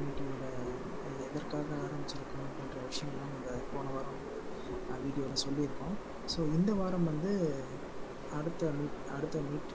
கம்யூனிட்டியோட எதற்காக ஆரம்பிச்சிருக்கோம் அப்படின்ற விஷயம்லாம் நம்ம போன வாரம் வீடியோவில் சொல்லியிருக்கோம் ஸோ இந்த வாரம் வந்து அடுத்த மீட் அடுத்த மீட்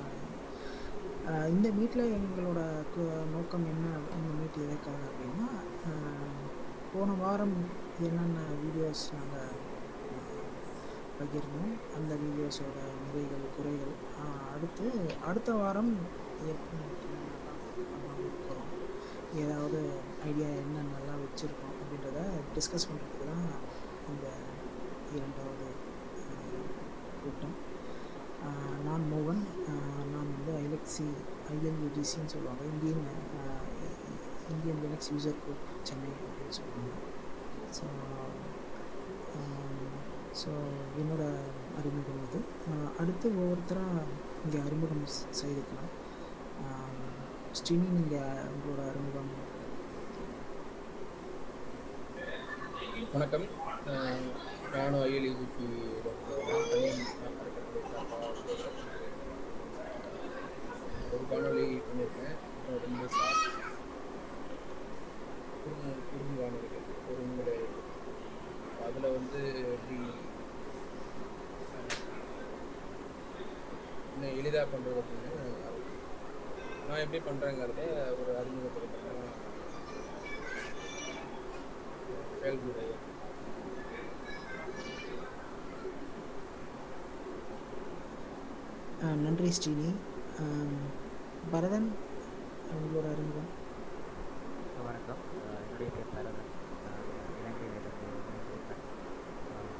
இந்த மீட்டில் எங்களோட கு- நோக்கம் என்ன இந்த மீட் எதற்காக அப்படின்னா ஆஹ், போன வாரம் என்னென்ன வீடியோஸ் நாங்கள் பகிர்ந்தோம் அந்த வீடியோஸோட நிறைகள் குறைகள் ஆஹ், அடுத்து அடுத்த வாரம் எப்படி போகிறோம் ஏதாவது ஐடியா என்ன நல்லா வச்சுருக்கோம் அப்படின்றத டிஸ்கஸ் பண்ணுறதுக்கு தான் இந்த இரண்டாவது ஆஹ், கூட்டம் ஆஹ், நான் மோகன் ஆஹ், நான் வந்து ஐலக்ஸி ஐஎல்யூடிசின்னு சொல்லுவாங்க Indian ah, Indian Linux user group Chennai அப்படின்னு சொல்லுவாங்க ஸோ ஸோ என்னோட அறிமுகம் இது ஆஹ், அடுத்து ஒவ்வொருத்தராக இங்கே அறிமுகம் செ- செய்துக்கலாம் ஆஹ், ஸ்ரீனி நீங்கள் உங்களோட அறிமுகம் வணக்கம் அஹ் நானும் ஐஎல்இஜிபி ஒரு காணொளி பண்ணியிருக்கேன் அப்புறம் ரெண்டு ஷார்ட் குறும் குறுங்காணொலிகள் குறுங்குடை அதில் வந்து எப்படி அஹ், இன்னும் எளிதாக பண்ணுறது அப்படின்னு நான் எப்படி பண்ணுறேங்கிறத ஒரு அறிமுகத்தில் செயல்முறை ஆஹ், நன்றி ஸ்ரீனி ஆஹ், பரதன் உங்களோட அறிமுகம் வணக்கம் அஹ் என்னுடைய பேர் பரதன் நான் இலங்கையிலிருந்து வந்திருக்கேன். அஹ்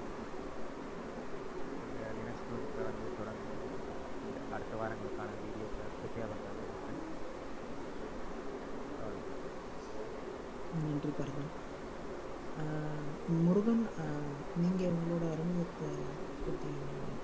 இந்த லினக்ஸ் குரூப்பில் வந்து தொடர்ந்து இந்த அடுத்த வாரங்களுக்கான வீடியோஸை ப்ரிப்பேர் பண்ணலாம்னு இருக்கேன் அவ்வளவுதான். நன்றி பரதன் ஆஹ், முருகன் நீங்கள் உங்களோட அறிமுகத்தை பற்றி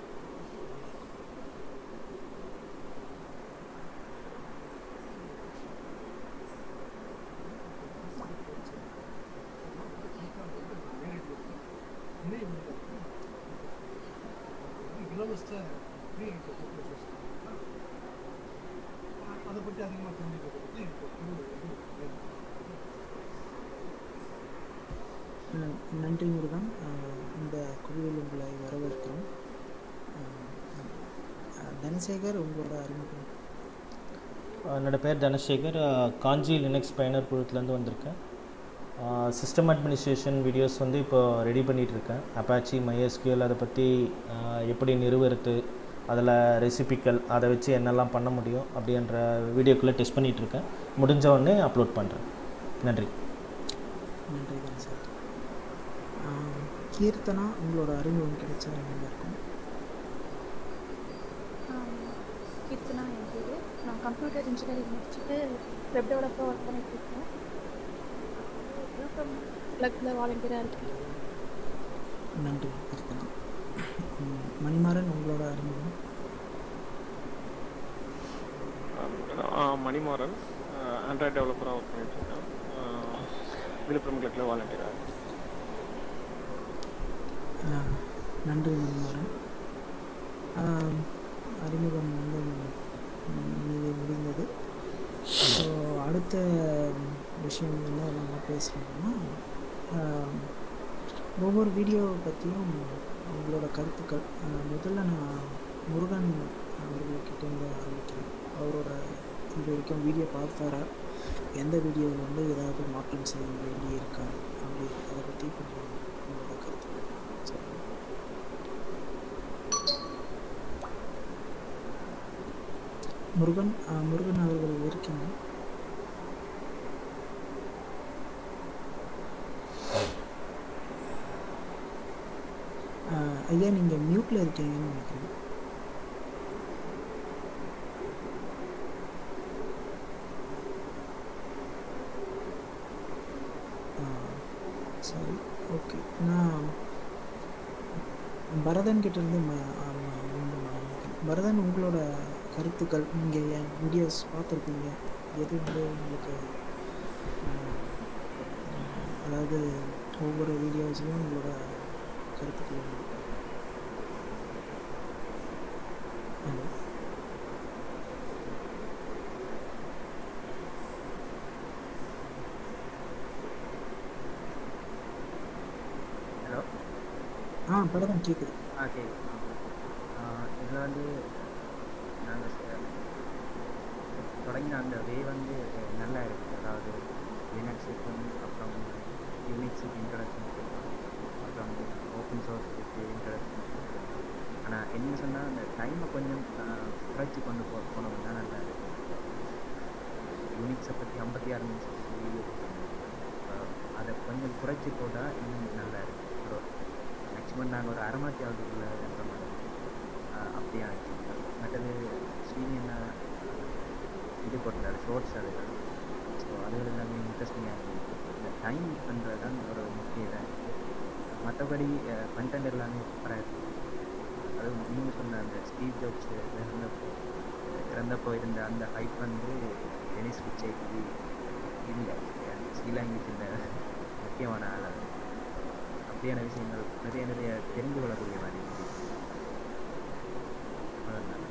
இலவச அதை பற்றி அதிகமாக தெரிஞ்சுக்கிறது பற்றி எனக்கு ஒரு இது வேணும். ந- நன்றி முருகன் ஆஹ், இந்த குழுவில் உங்களை வரவேற்கிறோம் ஆஹ், ஆஹ், தனசேகர் உங்களோட அறிமுகம் என்னோட பேர் தனசேகர் அஹ், காஞ்சி லினக்ஸ் பயனர் குழுத்துலேருந்து வந்திருக்கேன் சிஸ்டம் அட்மினிஸ்ட்ரேஷன் வீடியோஸ் வந்து இப்போ ரெடி பண்ணிகிட்ருக்கேன் அப்பாச்சி MySQL அதை பற்றி அஹ், எப்படி நிறுவுறது அதில் ரெசிபிக்கள் அதை வச்சு என்னெல்லாம் பண்ண முடியும் அப்படின்ற வீடியோக்குள்ளே டெஸ்ட் பண்ணிகிட்ருக்கேன் முடிஞ்ச உடனே அப்லோட் பண்ணுறேன் நன்றி நன்றி தனசேகர் ஆஹ், கீர்த்தனா உங்களோட அறிமுகம் கிடைச்சா நல்லா இருக்கும் கீர்த்தனா என் பேர் நான் கம்ப்யூட்டர் இன்ஜினியரிங் முடிச்சுட்டு வெப் டெவலப்பர் ஒர்க் பண்ணிட்டு இருக்கேன் விழுப்புரம் ப்ளக்கில் வாலண்டியராக இருக்கேன் நன்றி கீர்த்தனா ம், மணிமாறன் உங்களோட அறிமுகம் நான் மணிமாறன் ஆண்ட்ராய்ட் டெவலப்பராக ஒர்க் பண்ணிட்டுருக்கேன் விழுப்புரம் கிளக்கில் வாலண்டியராக ஆஹ், நன்றி மணிமாறன் ஆஹ், அறிமுகம் வந்து ம், இது முடிந்தது ஸோ அடுத்த விஷயம் என்ன நம்ம பேசுகிறோம்னா ஒவ்வொரு வீடியோவை பற்றியும் உங்களோட கருத்துக்கள் ஆஹ், முதல்ல நான் முருகன் அவர்கள்கிட்ட இருந்து ஆரம்பிக்கிறேன் அவரோட இது வரைக்கும் வீடியோ பார்த்தாரா எந்த வீடியோவில் வந்து ஏதாவது மாற்றம் செய்ய வேண்டி இருக்கா அப்படி அதை பற்றி கொஞ்சம் உங்களோட கருத்துக்கள் சொல்லுங்கள் முருகன் ஆஹ், முருகன் அவர்கள் இருக்கீங்க ஆஹ், ஐயா நீங்கள் மியூட்டில் இருக்கீங்கன்னு நினைக்கிறேன் சரி ஓகே நான் பரதன் கிட்ட இருந்து ம- ஆமா, மீண்டும் ஆரம்பிக்கிறேன். பரதன் உங்களோட கருத்துக்கள் நீங்கள் என் வீடியோஸ் பார்த்துருப்பீங்க எது வந்து உங்களுக்கு ஆஹ், ஆஹ், அதாவது ஒவ்வொரு வீடியோஸ்லையும் உங்களோட கருத்துக்கள் உங்களுக்கு. ஹலோ ஆ பரதம் கேட்குது ஆ சரி இதில் வந்து நாங்கள் தொடங்கின அந்த வே வந்து அஹ், நல்லா இருக்குது அதாவது லினக்ஸுக்கும் அப்புறம் யூனிக்ஸுக்கு இன்ட்ரடக்ஷன் அப்புறம் ஓப்பன் சோர்ஸுக்கு இன்ட்ரடக்ஷன் ஆனால் என்ன சொன்னால் அந்த டைமை கொஞ்சம் அஹ், குறைச்சி கொண்டு போ போனோம் தான் நல்லா இருக்கு யூனிக்ஸை பற்றி ஐம்பத்தி ஆறு நிமிஷம் வீடியோ அதை கொஞ்சம் குறைச்சி போட்டால் இன்னும் நல்லா இருக்கு ஒரு மேக்ஸிமம் நாங்கள் ஒரு அரை மணி ஆகுதுக்குள்ளே என்ற மாதிரி ஆஹ் அப்படியா இருந்துச்சு மற்றது ஸ்ரீனி என்ன இது போட்டிருந்தாரு ஷோர்ட்ஸ் அது ஸோ அது எல்லாமே இன்ட்ரெஸ்டிங்காக இருந்துச்சு இந்த டைம் பண்ணுறது தான் ஒரு முக்கிய இதாக இருக்குது மற்றபடி கண்டென்ட் எல்லாமே சூப்பராக இருக்குது அது நீங்கள் சொன்ன அந்த ஸ்டீவ் ஜாப்ஸ் இறந்தப்போ இறந்தப்போ இருந்த அந்த ஹைப் வந்து டெனிஸ் விச்சேக்கு இல்லை ஸ்ரீலாங்கிக்கு இந்த முக்கியமான ஆள் அது. அப்படியான விஷயங்கள் நிறைய நிறைய தெரிந்து கொள்ளக்கூடிய மாதிரி இருந்துச்சு அவ்வளவுதான்.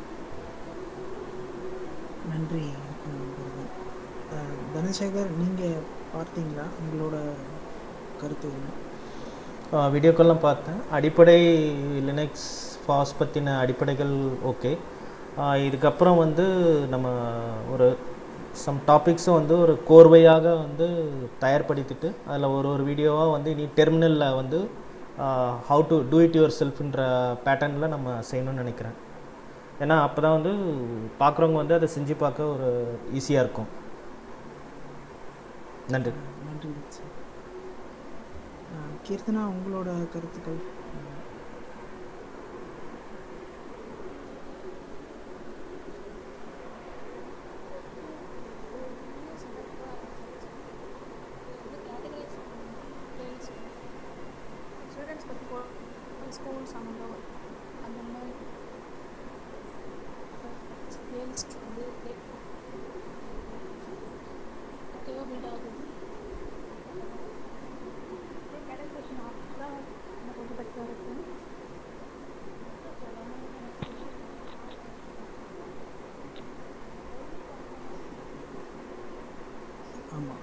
நன்றி அஹ், பரதம் அஹ், தனசேகர் நீங்கள் பார்த்தீங்களா உங்களோட கருத்து என்ன வீடியோக்கெல்லாம் பார்த்தேன் அடிப்படை லினக்ஸ் ஃபாஸ் பற்றின அடிப்படைகள் ஓகே இதுக்கப்புறம் வந்து நம்ம ஒரு சம் டாபிக்ஸும் வந்து ஒரு கோர்வையாக வந்து தயார்படுத்திட்டு அதில் ஒரு ஒரு வீடியோவாக வந்து இனி டெர்மினலில் வந்து how to do it your செல்ஃப்ன்ற பேட்டர்னில் நம்ம செய்யணும்னு நினைக்கிறேன் ஏன்னா அப்போ தான் வந்து பார்க்குறவங்க வந்து அதை செஞ்சு பார்க்க ஒரு ஈஸியாக இருக்கும் நன்றி நன்றி தீக்ஷா. அஹ், கீர்த்தனா உங்களோட கருத்துக்கள் அஹ், ஸ்டூடெண்ட்ஸ் பற்றி போ ஸ்கூல் சம்மந்தம் அந்த மாதிரி பிளேலிஸ்ட் வந்து ஓகேவா பில்ட் ஆகுது கேட்டகரேஷன் ஆஃப்லாம் எனக்கு கொஞ்சம் பெட்டராக இருக்கும் ஆமாம்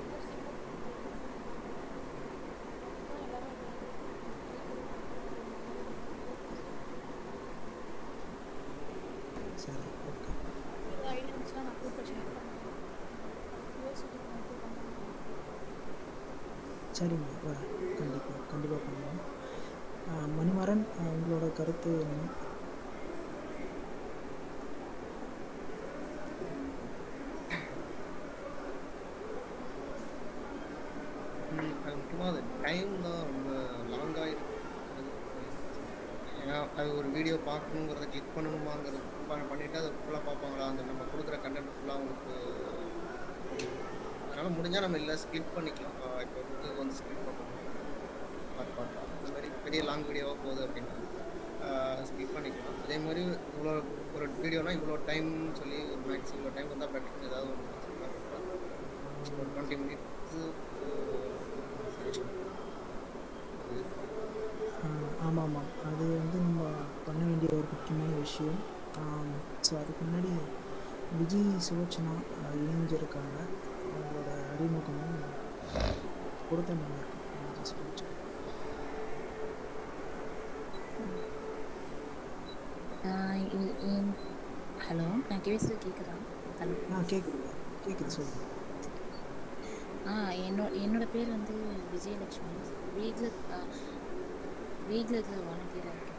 சரி ஓகே ஏதாவது ஐடியா இருந்துச்சுன்னா நான் கூப்பிட்டு ஷேர் பண்ணுறேன் யோசிச்சுட்டு வந்து பண்ணுறேன் சரிங்க வரேன் கண்டிப்பாக கண்டிப்பாக பண்ணுவோம் அஹ், மணிமாறன் அஹ், உங்களோட கருத்து என்ன ம், அது முக்கியமாக அது டைம் தான் ரொம்ப லாங்காக இருக்குது ஏன்னா அது ஒரு வீடியோ பார்க்கணுங்கிறத கிளிக் பண்ணணுமாங்கிறது ப- பண்ணிட்டு அதை ஃபுல்லாக பார்ப்பாங்களா அந்த நம்ம கொடுக்குற கண்டென்ட் ஃபுல்லாக அவங்களுக்கு அதனால் முடிஞ்சால் நம்ம இல்லை ஸ்கிப் பண்ணிக்கலாம் இப்போ வந்து வந்து ஸ்கிப் பண்ணணும் பார்த்து பார்க்கலாம் இந்த மாதிரி பெரிய லாங் வீடியோவாக போகுது அப்படின்னா ஸ்கிப் பண்ணிக்கலாம் அதே மாதிரி இவ்வளோ ஒரு வீடியோனா இவ்வளோ டைம் சொல்லி ஒரு மேக்ஸ் இவ்வளோ டைம் வந்தால் பெட்டர் ஏதாவது ஒன்று ஒரு டுவெண்ட்டி மினிட்ஸு ஆமாம் ஆமாம் அது வந்து நம்ம பண்ண வேண்டிய ஒரு முக்கியமான விஷயம் ஸோ அதுக்கு முன்னாடி விஜய் சுலோச்சனா அஹ், இணைஞ்சிருக்காங்க அவங்களோட அறிமுகமும் கொடுத்த நல்லா இருக்கும் விஜய் சுலோச்சனா ஹலோ நான் கேசல் கேட்குறா ஹலோ ஆ கேட்குது கேட்குது சொல்லுங்கள் ஆ என்னோ என்னோட பேர் வந்து விஜயலட்சுமி வீட்டில் வீட்டில் வாலண்டியராக இருக்கேன்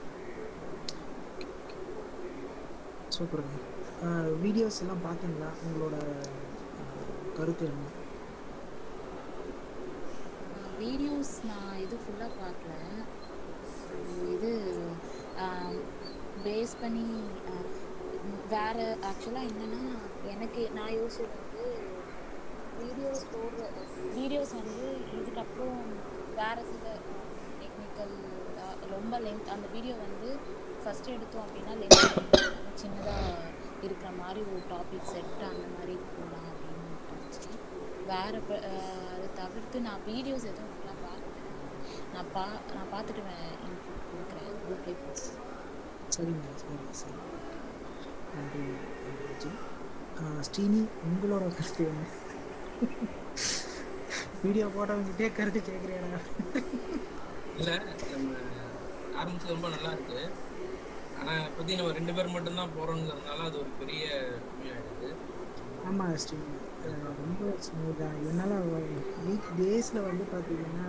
சூப்பருங்க வீடியோஸ் எல்லாம் பார்த்தீங்களா உங்களோட அஹ், கருத்து என்ன வீடியோஸ் நான் இது ஃபுல்லாக பார்க்கல இது பேஸ் பண்ணி ஆஹ், வேறு ஆக்சுவலாக என்னென்னா எனக்கு நான் யோசிச்சது வந்து வீடியோஸ் போடுற வீடியோஸ் வந்து இதுக்கப்புறம் வேறு சில டெக்னிக்கல் ரொம்ப லென்த் அந்த வீடியோ வந்து ஃபஸ்ட்டு எடுத்தோம் அப்படின்னா லென்த் சின்னதாக இருக்கிற மாதிரி ஒரு டாபிக் செட் அந்த மாதிரி போகலாம் அப்படின்னு தோணுச்சு வேறு அதை தவிர்த்து நான் வீடியோஸ் எதுவும் ஃபுல்லாக பார்க்கல நான் பா நான் பார்த்துட்டு இன்புட் கொடுக்குறேன் குரூப்லேயே போட்டு சரிங்க சரி சரி நன்றி நன்றி விஜய் அஹ், ஸ்ரீனி உங்களோட கருத்து என்ன வீடியோ போட்டவங்கிட்டே கருத்து கேட்குறேடா இல்லை நம்ம ஆரம்பிச்சது ரொம்ப நல்லா இருக்கு ஆனா இப்போதைக்கு நம்ம ரெண்டு பேர் மட்டும்தான் போறோங்கிறதுனால அது ஒரு பெரிய ஆயிடுது ஆமாம் ஸ்ரீ அஹ் ரொம்ப ஸ்மூத்தாக என்னால் வீக் டேஸில் வந்து பார்த்தீங்கன்னா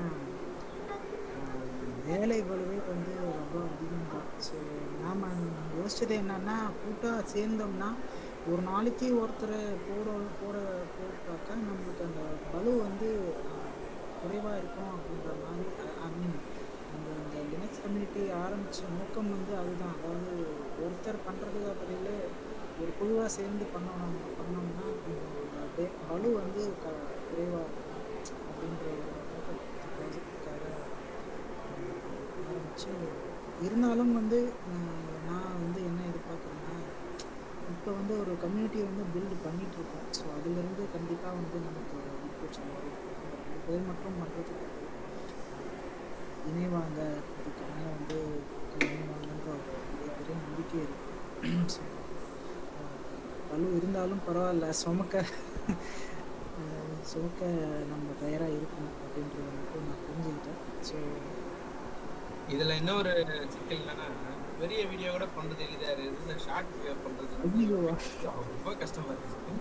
வேலை பளுவே வந்து ரொம்ப அதிகம் தான் ஸோ நாம் யோசிச்சது என்னன்னா கூட்டாக சேர்ந்தோம்னா ஒரு நாளைக்கு ஒருத்தர் போட போட போட்டாக்கா நம்மளுக்கு அந்த பளு வந்து குறைவாக இருக்கும் அப்படின்ற மாதிரி ஐ மீன் அந்த அந்த லினக்ஸ் கம்யூனிட்டி ஆரம்பித்த நோக்கம் வந்து அதுதான் அதாவது ஒருத்தர் பண்ணுறதுக்கு பதில் ஒரு குழுவாக சேர்ந்து பண்ணோம் பண்ணோம்னா கொஞ்சம் டே- பளு வந்து க குறைவாக இருக்கும் அப்படின்ற ஒரு ப்ராஜெக்டுக்காக ஆரம்பிச்சு இருந்தாலும் வந்து அஹ், நான் வந்து என்ன எதிர்பார்க்குறேன்னா இப்போ வந்து ஒரு கம்யூனிட்டியை வந்து பில்டு பண்ணிட்டு இருக்கோம் ஸோ அதுலேருந்து கண்டிப்பாக வந்து நமக்கு இன்புட்ஸ் வரும் அந்த ரெண்டு பேர் மட்டும் பண்ணுறதுக்கு இணைவாங்க இதுக்கான வந்து இணைவாங்கன்ற ஒரு பெரிய பெரிய நம்பிக்கை இருக்கு ஸோ பலு இருந்தாலும் பரவாயில்ல சுமக்க அஹ், சுமக்க நம்ம தயாராக இருக்கணும் அப்படின்றத மட்டும் நான் புரிஞ்சுக்கிட்டேன் ஸோ இதுல என்ன ஒரு சிக்கல் என்னன்னா பெரிய வீடியோ கூட பண்றது எளிதா இருக்குது இந்த ஷார்ட் வீடியோ பண்றது வந்து ஐயோ ரொம்ப கஷ்டமா இருக்கு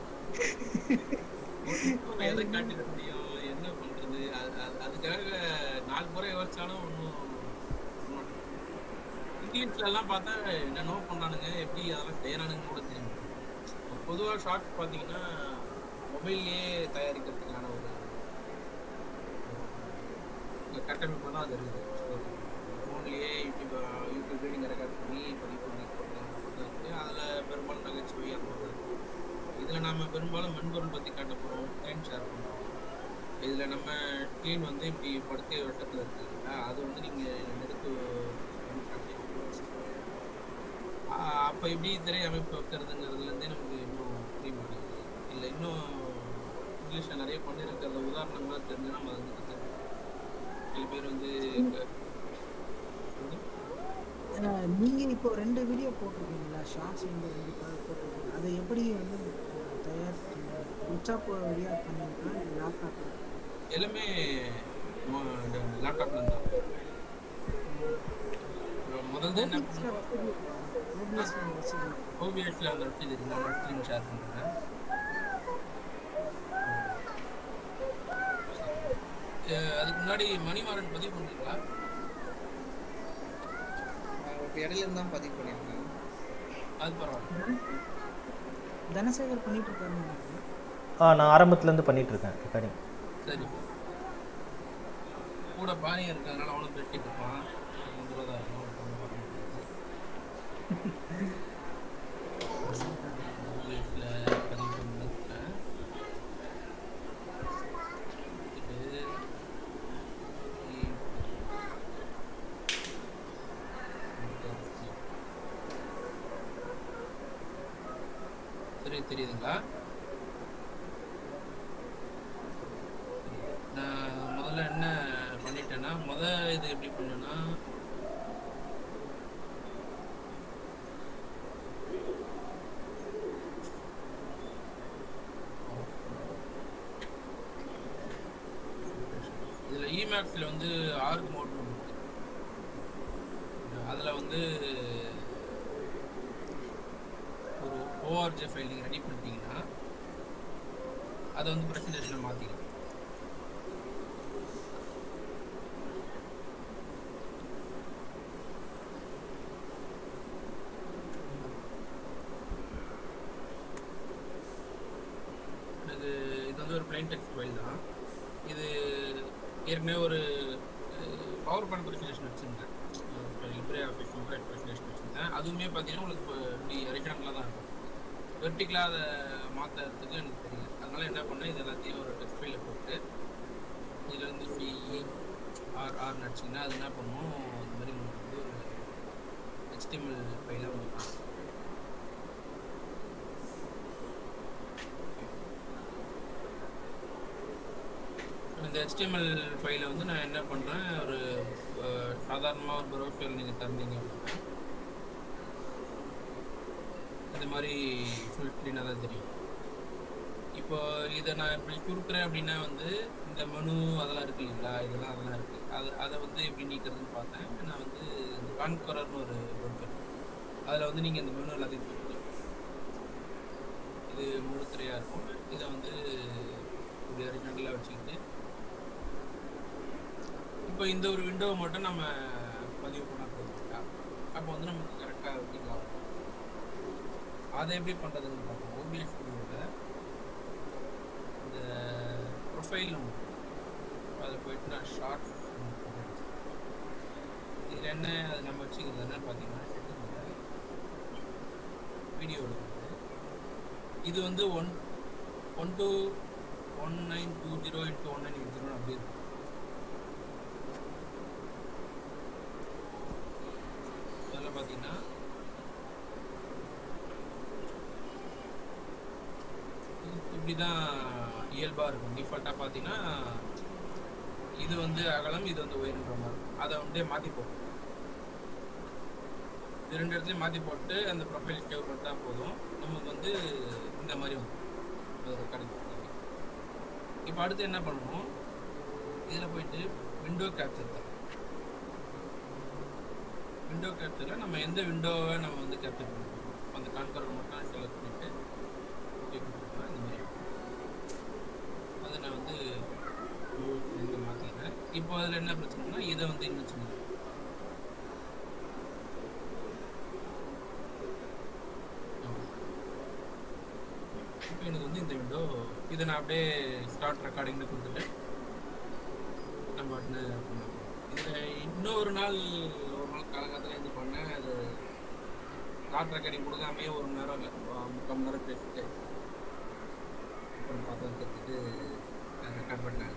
இப்ப எதை காட்டிட முடியும் என்ன பண்றது அது- அது- அதுக்காக நாலு முறை யோசிச்சாலும் ஒன்றும் இங்கிலீஷ்ல எல்லாம் பார்த்தா என்னென்னவோ பண்ணானுங்க எப்படி அதெல்லாம் செய்யறானுங்க கூட தெரியும் பொதுவாக ஷார்ட்ஸ் பார்த்தீங்கன்னா மொபைல்லையே தயாரிக்கிறதுக்கான ஒரு ஒரு கட்டமைப்பு தான் அது இருக்குது ஃபோன்லேயே யூடியூப் யூடியூப் வீடியோ ரெக்கார்ட் பண்ணி பதிவு பண்ணி போடலாம் தான் இருக்குது அதில் பெரும்பாலும் நகைச்சுவை அந்த மாதிரி தான் இருக்கும் இதில் நம்ம பெரும்பாலும் மென்பொருள் பற்றி காட்ட போகிறோம் ஸ்க்ரீன் ஷேர் பண்ணுறோம் இதில் நம்ம ஸ்க்ரீன் வந்து இப்படி படுக்கை வட்டத்தில் இருக்கு இல்லையா அது வந்து நீங்கள் எடுத்து அப்போ எப்படி திரை அமைப்பு வைக்கிறதுங்கிறதுலேருந்தே நமக்கு இன்னும் புரிய மாட்டேங்குது இல்லை இன்னும் இங்கிலீஷில் நிறைய பண்ணியிருக்கிறத உதாரணங்களாக தெரிஞ்சு நம்ம அதை வந்து கத்துக்கலாம். சில பேர் வந்து அஹ் நீங்க இப்போ ரெண்டு வீடியோ போட்டிருக்கீங்களா ஷார்ட்ஸ் வந்து ரெண்டு பா- போட்டிருக்கீங்க அதை எப்படி வந்து அஹ், தயார் லுச்சாப் வழியாக பண்ணீங்களா இல்லை லேப்டாப் எல்லாமே லேப்டாப்ல தான் முதல்ல என்ன ஓபிஎஸ்ல வசதி ஓபிஎஸ்ல அந்த வசதி இருக்கு நான் ஸ்க்ரீன் ஷேர் பண்ணுறேன் அதுக்கு முன்னாடி மணிமாறன் பதிவு பண்ணீங்களா இப்போ இடையில இருந்து தான் பதிவு பண்ணியிருக்கேன் அது பரவாயில்ல தனசேகர் பண்ணிட்டு இருக்காருன்னு நினைக்கிறேன் ஆ நான் ஆரம்பத்துலேருந்து பண்ணிகிட்ருக்கேன் ரெக்கார்டிங் சரி கூட பாரியம் இருக்கிறதுனால அவனும் பேசிட்டு இருப்பான் இருபதா இருக்கும் ஒண்ணும் பண்ண முடியாது. வீட்டுல பதிவு பண்ணிருக்கேன். இது சரி தெரியுதுங்களா நான் முதல்ல என்ன பண்ணிட்டேன்னா முத இது எப்படி பண்ணேன்னா இதுல இமேக்ஸ்ல வந்து ஆர்க் மோட் இருக்கு அதுல வந்து ஒரு ஓஆர்ஜி ஃபைல் நீங்க ரெடி பண்ணிட்டீங்கன்னா அதை வந்து ப்ரெசன்டேஷனை மாத்திக்கலாம் இது இது வந்து ஒரு plain text ஃபைல் தான் இது ஏற்கனவே ஒரு பவர் பாயிண்ட் ப்ரெசன்டேஷன் வச்சுருந்தேன் லிப்ரே ஆஃபீஸ் மொபைல் ப்ரெசன்டேஷன் வச்சுருந்தேன் அதுவுமே பார்த்தீங்கன்னா உங்களுக்கு இப்போ இப்படி ஹரிசாண்டலாக தான் இருக்கும் வெர்டிக்கலாக அதை மாற்றுறதுக்கு எனக்கு தெரியல அதனால என்ன பண்ணேன் இது எல்லாத்தையும் ஒரு டெக்ஸ்ட் ஃபைலில் போட்டு இதில் வந்து சிஇ ஆர் ஆர் நடிச்சிங்கன்னா அது என்ன பண்ணும் இந்த மாதிரி உங்களுக்கு வந்து ஒரு HTML ஃபைலாக உங்களுக்கு இந்த HTML ஃபைலை வந்து நான் என்ன பண்ணுறேன் ஒரு சாதாரணமாக ஒரு ப்ரௌசர் நீங்கள் திறந்தீங்க அப்படின்னா இது மாதிரி ஃபுல் ஸ்க்ரீனாக தான் தெரியும் இப்போ இதை நான் இப்படி சுருக்குறேன் அப்படின்னா வந்து இந்த மெனு அதெல்லாம் இருக்கு இல்லைங்களா இதெல்லாம் அதெல்லாம் இருக்கு அது அதை வந்து எப்படி நீக்கிறதுன்னு பார்த்தேன் நான் வந்து இந்த கான்கரர்னு ஒரு வெப்சைட் அதில் வந்து நீங்கள் இந்த மெனு எல்லாத்தையும் கொடுக்கலாம் இது முழு திரையாக இருக்கும் இதை வந்து இப்படி ஹரிசாண்டலாக வச்சுக்கிட்டு இப்போ இந்த ஒரு விண்டோவை மட்டும் நம்ம பதிவு பண்ண போதும் அப்போ வந்து நமக்கு கரெக்டாக ஒட்டிக்கலாம் அதை எப்படி பண்ணுறதுன்னு பார்ப்போம் ஓபிஎஸ் ஸ்டுடியோவில் இந்த ப்ரொஃபைல் நம்ம அதில் போயிட்டு நான் ஷார்ட்ஸ் இதில் என்ன அது நம்ம வச்சுக்கிறது என்னன்னு பார்த்தீங்கன்னா செட்டிங்கில் வீடியோ எடுக்கிறது இது வந்து one one two one nine two zero into one nine eight zero அப்படி இருக்கும் அதில் பார்த்தீங்கன்னா இப்படி தான் இயல்பாக இருக்கும் டிஃபால்ட்டாக பார்த்தீங்கன்னா இது வந்து அகலம் இது வந்து உயர்ன்ற மாதிரி இருக்கும். அதை வந்து மாற்றி போட்டு இது ரெண்டு இடத்துலையும் மாற்றி போட்டு அந்த ப்ரொஃபைல் சேவ் பண்ணிட்டா போதும் நமக்கு வந்து இந்த மாதிரி வந்து அது கிடைக்கும் இப்போ அடுத்து என்ன பண்ணணும் இதில் போயிட்டு விண்டோ கேப்சர் தான் விண்டோ கேப்சரில் நம்ம எந்த விண்டோவை நம்ம வந்து கேப்சர் பண்ண போகிறோம் அந்த கான்கரர் மட்டும் செலக்ட் பண்ணிட்டு ஓகே கொடுத்துக்கலாம் இந்த மாதிரி அதை நான் வந்து இங்கே மாற்றிக்கிறேன் இப்போ அதில் என்ன பிரச்சனைனா இதை வந்து இன்னும் சின்ன இப்போ எனக்கு வந்து இந்த விண்டோ இதை நான் அப்படியே ஸ்டார்ட் ரெக்கார்டிங்னு கொடுத்துட்டு நம்ம பாட்டுன்னு பண்ணலாம் இதில் இன்னொரு நாள் ஒரு நாள் காலகாலத்தில் இது பண்ணேன் அது ஸ்டார்ட் ரெக்கார்டிங் கொடுக்காமையே ஒரு மணி நேரம் இல்லை முக்கால் மணி நேரம் பேசிட்டு அப்புறம் பார்த்தா கற்றுட்டு ரெக்கார்ட் பண்ணேன்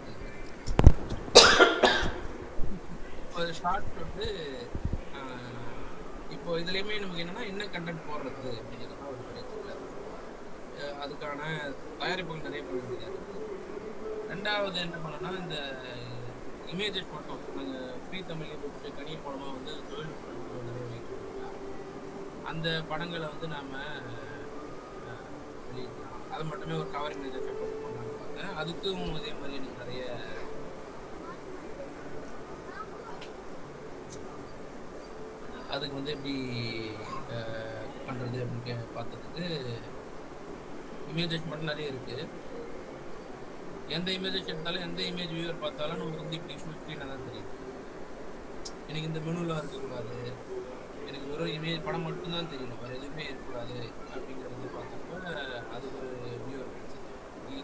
ஒரு ஷார்ட் வந்து ஆஹ், இப்போ இதுலேயுமே நமக்கு என்னன்னா என்ன கண்டென்ட் போடுறது அப்படிங்கிறது தான் ஒரு பெரிய தொல்லை. அஹ் அதுக்கான தயாரிப்புகள் நிறைய பண்ண வேண்டியதாக இருக்குது ரெண்டாவது என்ன பண்ணோம்னா இந்த இமேஜஸ் மட்டும் நாங்கள் ஃப்ரீ தமிழ் புக்கு கணிய படமாக வந்து தொழில்நுட்பம் நிறைய வைக்கிறோம் அந்த படங்களை வந்து நாம் வெளியிடலாம் அதை மட்டுமே ஒரு கவர் இமேஜஸ் போட்டு பண்ணலாம்னு பார்த்தேன் அதுக்கும் இதே மாதிரி எனக்கு நிறைய அதுக்கு வந்து எப்படி அஹ், பண்றது அப்படின்னு கே- பார்த்ததுக்கு இமேஜஸ் மட்டும் நிறைய இருக்கு எந்த இமேஜஸ் எடுத்தாலும் எந்த இமேஜ் வியூவர் பார்த்தாலும் நமக்கு வந்து இப்படி ஃபுல் ஸ்க்ரீனாக தான் தெரியும் எனக்கு இந்த மெனுலாம் இருக்கக்கூடாது எனக்கு வெறும் இமேஜ் படம் மட்டும்தான் தெரியணும் வேறு எதுவுமே இருக்கக்கூடாது அப்படிங்கிறது பார்த்தப்ப அது ஒரு வியூவர் கிடைச்சது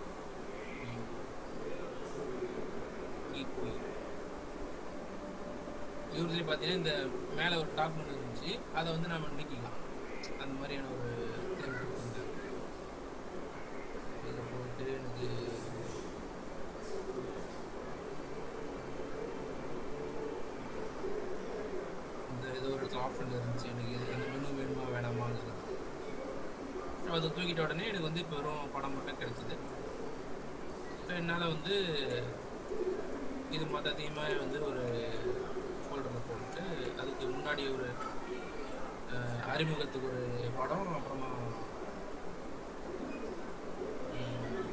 யூஸ்வலி பார்த்தீங்கன்னா இந்த மேலே ஒரு டாப் ஒன்று இருந்துச்சு அதை வந்து நம்ம நீக்கிக்கலாம் அந்த மாதிரியான ஒரு தேர்வு கொடுத்துருந்தாங்க இதில் போட்டு எனக்கு இந்த ஏதோ ஒரு ஆப்ஷன் இருந்துச்சு எனக்கு இது அந்த மெனு வேணுமா வேணாமாங்கிறது அதை தூக்கிட்ட உடனே எனக்கு வந்து இப்போ வெறும் படம் மட்டும் கிடைச்சிது இப்போ என்னால் வந்து இது மொத்தத்தையுமே வந்து ஒரு ஃபோல்டரில் போட்டு அதுக்கு முன்னாடி ஒரு அஹ், அறிமுகத்துக்கு ஒரு படம் அப்புறமா உம்,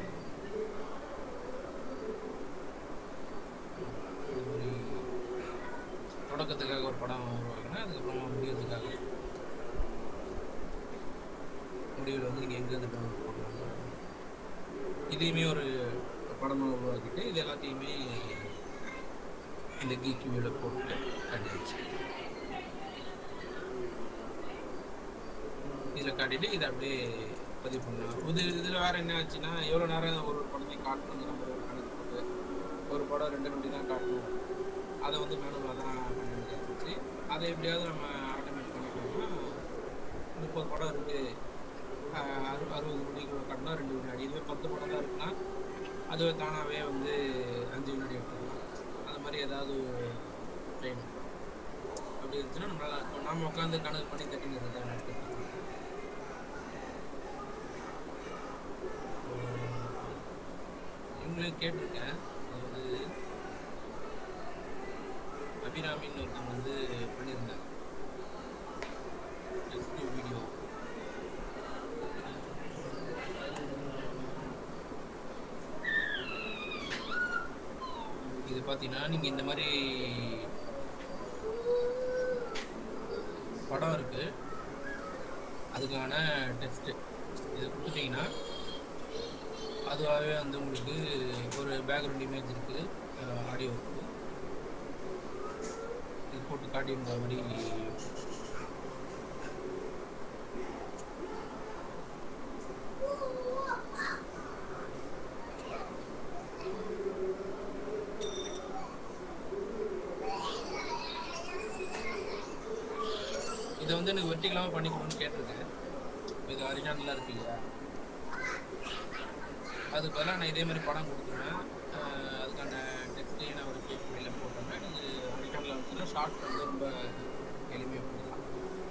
இது மாதிரி தொடக்கத்துக்காக ஒரு படம் உருவாக்குனேன் அதுக்கப்புறமா முடிவுறதுக்காக முடிவில் வந்து நீங்கள் எங்கேருந்து டவுன்லோட் பண்ணலாம் இதையுமே ஒரு படமாக உருவாக்கிட்டு இது எல்லாத்தையுமே இந்த கீக்யூவில் போட்டு காட்டிடுச்சு இதில் காட்டிட்டு இதை அப்படியே பதிவு பண்ணலாம் இது இதில் வேறு என்ன ஆச்சுன்னா எவ்வளோ நேரம் ஒரு படத்தையும் காட்டணுங்கிற மாதிரி ஒரு கணக்கு போட்டு ஒரு படம் ரெண்டு நிமிடம் தான் காட்டணும் அதை வந்து மேனுவலாக தான் பண்ண வேண்டியது இருந்துச்சு அதை எப்படியாவது நம்ம ஆட்டோமேட் பண்ணிட்டோம்னா முப்பது படம் இருக்குது அறு அறுபது மணிக்கு காட்டினா ரெண்டு வினாடி இதுவே பத்து படம் தான் இருக்குன்னா அதுவே தானாகவே வந்து அஞ்சு வினாடி எடுத்துக்கலாம் அந்த மாதிரி ஏதாவது ட்ரெயின் அப்படி இருந்துச்சுன்னா நம்மளால இப்போ நாம உட்காந்து கணக்கு பண்ணி தட்டிங்கிறது தான் எடுத்துக்கலாம் இவங்களே கேட்டிருக்கேன் அதாவது அபிராமின்னு ஒருத்தவங்க வந்து பண்ணியிருந்தாங்க வீடியோ இது பார்த்தீங்கன்னா நீங்கள் இந்த மாதிரி படம் இருக்கு அதுக்கான டெக்ஸ்ட்டு இதை கொடுத்துட்டிங்கன்னா அதுவாகவே வந்து உங்களுக்கு ஒரு பேக்ரவுண்ட் இமேஜ் இருக்குது ஆடியோ இருக்குது இது போட்டு காட்டியிருந்த மாதிரி இதை வந்து எனக்கு வெட்டிக்கலாமல் பண்ணி கொடுன்னு கேட்டிருக்கேன் இது அரிஜானலாக இருக்கு இல்லையா அதுக்கு பதிலாக நான் இதே மாதிரி படம் கொடுத்துருவேன் அஹ் அதுக்கான டெக்ஸ்ட்டையும் நான் ஒரு ஃபேஸ் மொழியில் போட்டேன் இது அரிஜானலாக இருந்துச்சுன்னா ஷார்ட் வந்து ரொம்ப எளிமையாக பண்ணிக்கலாம்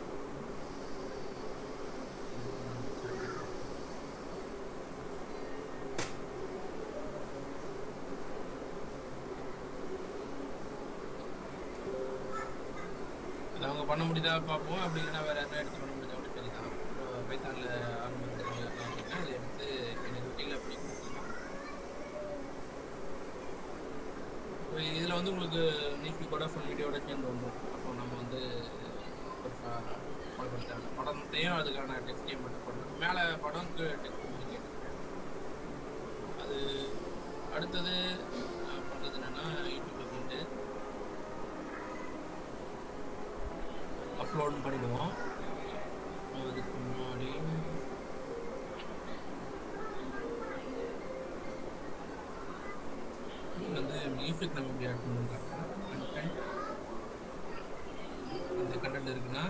அது அவங்க பண்ண முடியுதா பார்ப்போம் அப்படி இல்லைன்னா வேறு யாரும் எடுத்து பண்ண முடியுதா அப்படி சரி தான் பைத்தானில் ஆரம்பிக்கிறாங்க அப்படின்னா அதை எடுத்து எனக்கு கீழே அப்படி கொடுத்துக்கலாம் இப்போ இதில் வந்து உங்களுக்கு மியூசிக் கூட ஃபுல் வீடியோட சேர்ந்து வந்துடும் அப்போ நம்ம வந்து கால் பண்ணிட்டாங்க படத்தையும் அதுக்கான டெக்ஸ்டையும் மட்டும் பண்ணணும் மேலே படம்க்கு டெக்ஸ்ட் பண்ணி கேட்டுக்கிறேன் அது அடுத்தது நான் பண்ணுறது என்னென்னா யூடியூப்பில் போயிட்டு அப்லோட் பண்ணிடுவோம் அதுக்கு முன்னாடி இது வந்து மியூசிக் நம்ம எப்படி ஆட் பண்ணுறாங்க கண்டென்ட் இந்த கண்டென்ட் இருக்குன்னா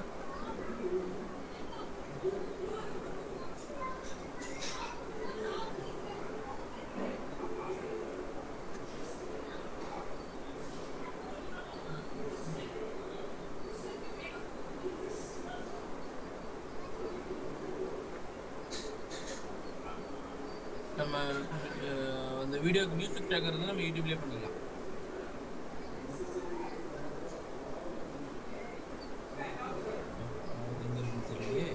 நம்ம அஹ், அந்த வீடியோக்கு மியூசிக் சேர்க்கறது நம்ம யூடியூப்லேயே பண்ணிக்கலாம் அது எங்க இருக்குன்னு தெரியலையே.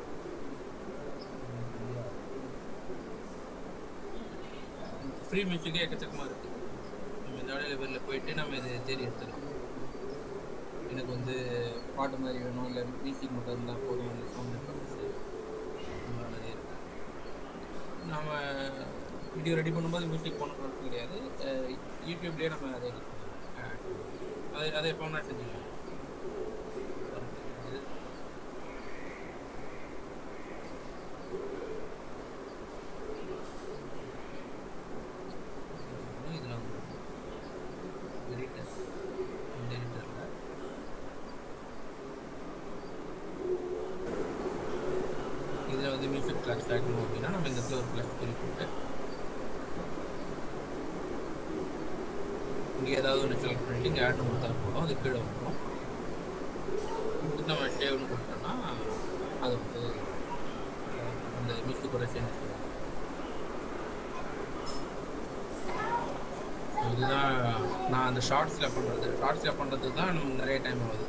ஃப்ரீ மியூசிக்கே எக்கச்சக்கமாக இருக்குது நம்ம இந்த ஆடியோ லெவலில் போயிட்டு நம்ம இது தேடி எடுத்துக்கலாம் எனக்கு வந்து பாட்டு மாதிரி வேணும் இல்லை மியூசிக் மட்டும் இருந்தால் போதும் இல்லை சவுண்ட் எஃபெக்ட்ஸு இந்த மாதிரி நிறைய இருக்கு நம்ம வீடியோ ரெடி பண்ணும்போது மியூசிக் பண்ண பிரச்சனை கிடையாது அஹ் யூடியூப்லேயே நம்ம அதை edit பண்ணிக்கலாம். அஹ் அதை அதை எப்போ வேணால் செஞ்சுக்கலாம் இது இதில் வந்து எடிட்டர் இந்த எடிட்டரில் இதில் வந்து மியூசிக் கிளாஸ் சேர்க்கணும் அப்படின்னா நம்ம இந்த இடத்துல ஒரு ப்ளஸ் குறி போட்டு இங்கே ஏதாவது ஒன்று செலக்ட் பண்ணிட்டு இங்கே ஆட் கொடுத்தா போதும் அது கீழே வந்துடும் கொடுத்து நம்ம ஷேவ்னு கொடுத்தோம்னா அது வந்து அஹ், அந்த மியூசிக்கோட சேர்ந்து போகும். இதுதான் நான் அந்த ஷார்ட்ஸில் பண்ணுறது ஷார்ட்ஸில் பண்ணுறதுக்கு தான் நமக்கு நிறைய டைம் ஆகுது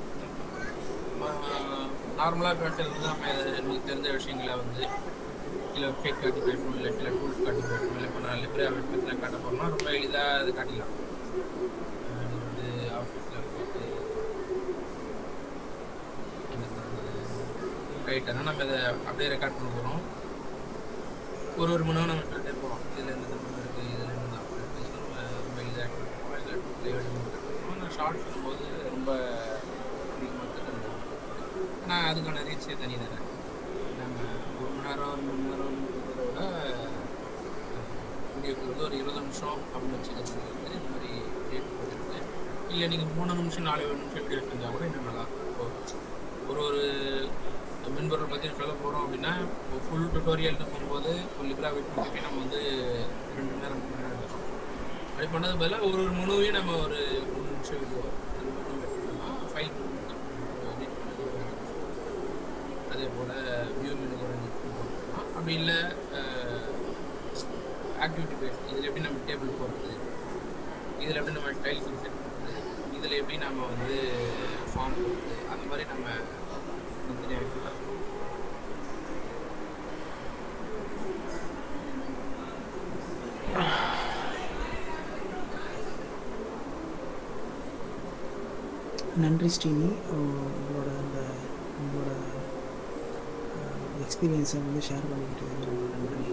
நார்மலாக பேசுறது தான் நம்ம இது நமக்கு தெரிஞ்ச விஷயங்களை வந்து சில ஃபேக் காட்டி பேசணும் இல்லை சில டூல்ஸ் காட்டி பேசணும் இல்லை இப்போ நான் லிப்ரே ஆஃபீஸில் காட்ட போகிறோம்னா ரொம்ப எளிதாக அது காட்டிக்கலாம் அஹ் இது வந்து ஆஃபீஸில் போயிட்டு ரைட்டாக நம்ம இதை அப்படியே ரெக்கார்ட் பண்ண போகிறோம் ஒரு ஒரு மணி நேரம் நம்ம சொல்லிட்டே போகிறோம் இதில் இந்த மணி இருக்குது இதில் இந்த அப்படி இருக்குது இது நம்ம ரொம்ப எளிதாக பண்ணுவோம் இல்லை டூ எடுத்து நான் ஷார்ட் பண்ணும்போது ரொம்ப அதிகமாக ஆனால் அதுக்கான ரீச்சே தனி தானே நம்ம ஒரு மணி நேரம் ரெண்டு மணி நேரம் சொல்கிறத விட வீடியோக்கு வந்து ஒரு இருபது நிமிஷம் அப்படின்னு வச்சுக்கிறது வந்து இந்த மாதிரி ரேட் போட்டுருக்கு இல்லை நீங்கள் மூணு நிமிஷம் நாலு நிமிஷம் வீடியோ செஞ்சால் கூட இன்னும் நல்லா இருக்கும் ஒரு ஒரு மென்பொருள் பற்றி சொல்ல போகிறோம் அப்படின்னா ஃபுல் டுட்டோரியல்னு போகும்போது ஒரு லிப்ரா வெயிட் பண்ணி நம்ம வந்து ரெண்டு மணி நேரம் மூணு மணி நேரம் எடுக்கிறோம் அப்படி பண்ணது பதிலாக ஒரு ஒரு மனுவையும் நம்ம ஒரு மூணு நிமிஷம் வீடியோ அது மட்டும் ஃபைல் அதே போல் வியூ மெனு கூட போட்டுக்கலாம் அப்படி இல்லை ஆக்டிவிட்டி பேஸ் இதில் எப்படி நம்ம டேபிள் போடுறது இதில் எப்படி நம்ம ஸ்டைல்ஸ் செட் பண்ணுறது இதில் எப்படி நம்ம வந்து ஃபார்ம் போடுறது அந்த மாதிரி நம்ம தனித்தனியாக வைக்கலாம் நன்றி ஸ்ரீனி உ- உங்களோட அந்த உங்களோட எக்ஸ்பீரியன்ஸை வந்து ஷேர் பண்ணிக்கிட்டு ரொம்ப நன்றி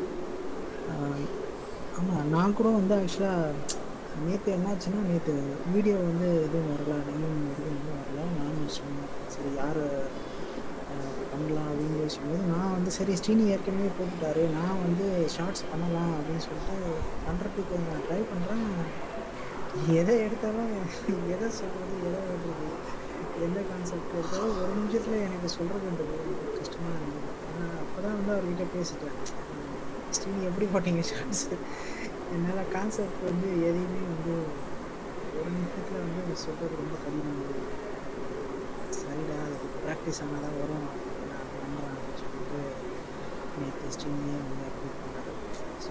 ஆமாம் நான் கூட வந்து ஆக்சுவலாக நேற்று என்னாச்சுன்னா நேற்று வீடியோ வந்து எதுவும் வரல ஈவினிங் வரைக்கும் எதுவும் வரல நானும் சொன்னேன் சரி யார் பண்ணலாம் அப்படின்னு யோசிக்கும்போது நான் வந்து சரி ஸ்ரீனி ஏற்கனவே போட்டுட்டாரு நான் வந்து ஷார்ட்ஸ் பண்ணலாம் அப்படின்னு சொல்லிட்டு பண்ணுறதுக்கு நான் ட்ரை பண்ணுறேன் எதை எடுத்தாலும் எதை சொல்கிறது எதை விடுறது எந்த கான்செப்ட் எடுத்தாலும் ஒரு நிமிஷத்தில் எனக்கு சொல்கிறதுன்றது ரொம்ப கஷ்டமாக இருந்தது ஏன்னா அப்போ தான் வந்து அவர்கிட்ட பேசிட்டேன் ஸ்ரீனி எப்படி போட்டீங்க ஷார்ட்ஸ் என்னால் கான்செப்ட் வந்து எதையுமே வந்து ஒரு நிமிஷத்தில் வந்து சொல்கிறது ரொம்ப கடினம் சரிடா அது ப்ராக்டிஸ் ஆனால் தான் வரும் நான் நம்புறேன் அப்படின்னு சொல்லிட்டு நேற்று ஸ்ட்ரீம்லேயே வந்து அப்டேட் பண்ணாரு ஸோ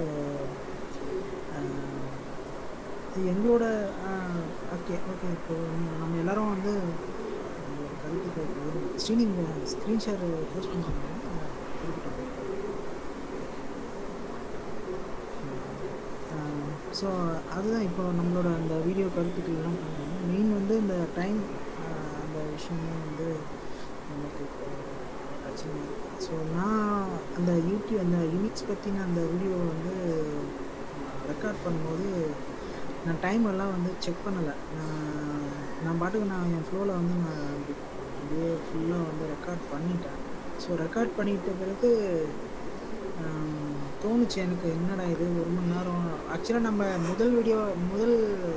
எங்களோட ஓகே ஓகே இப்போ நம்ம எல்லாரும் வந்து ஒரு கருத்துக்கு ஸ்ரீனி ஸ்க்ரீன் ஷேர் போஸ்ட் பண்ணுறாங்க ஸோ அதுதான் இப்போ நம்மளோட அந்த வீடியோ கருத்துக்கள்லாம் பண்ணுவோம் மெயின் வந்து இந்த டைம் அந்த விஷயமே வந்து நமக்கு இப்போ பிரச்சனை ஸோ நான் அந்த யூடியூப் அந்த யூனிக்ஸ் பற்றின அந்த வீடியோ வந்து ரெக்கார்ட் பண்ணும்போது நான் டைம் எல்லாம் வந்து செக் பண்ணலை நான் நான் பாட்டுக்கு நான் என் ஃப்ளோவில் வந்து நான் அப்படி- அப்படியே ஃபுல்லாக வந்து ரெக்கார்ட் பண்ணிட்டேன் ஸோ ரெக்கார்ட் பண்ணிட்ட பிறகு ஆம், தோணுச்சு எனக்கு என்னடா இது ஒரு மணி நேரம் ஆக்சுவலாக நம்ம முதல் வீடியோ முதல்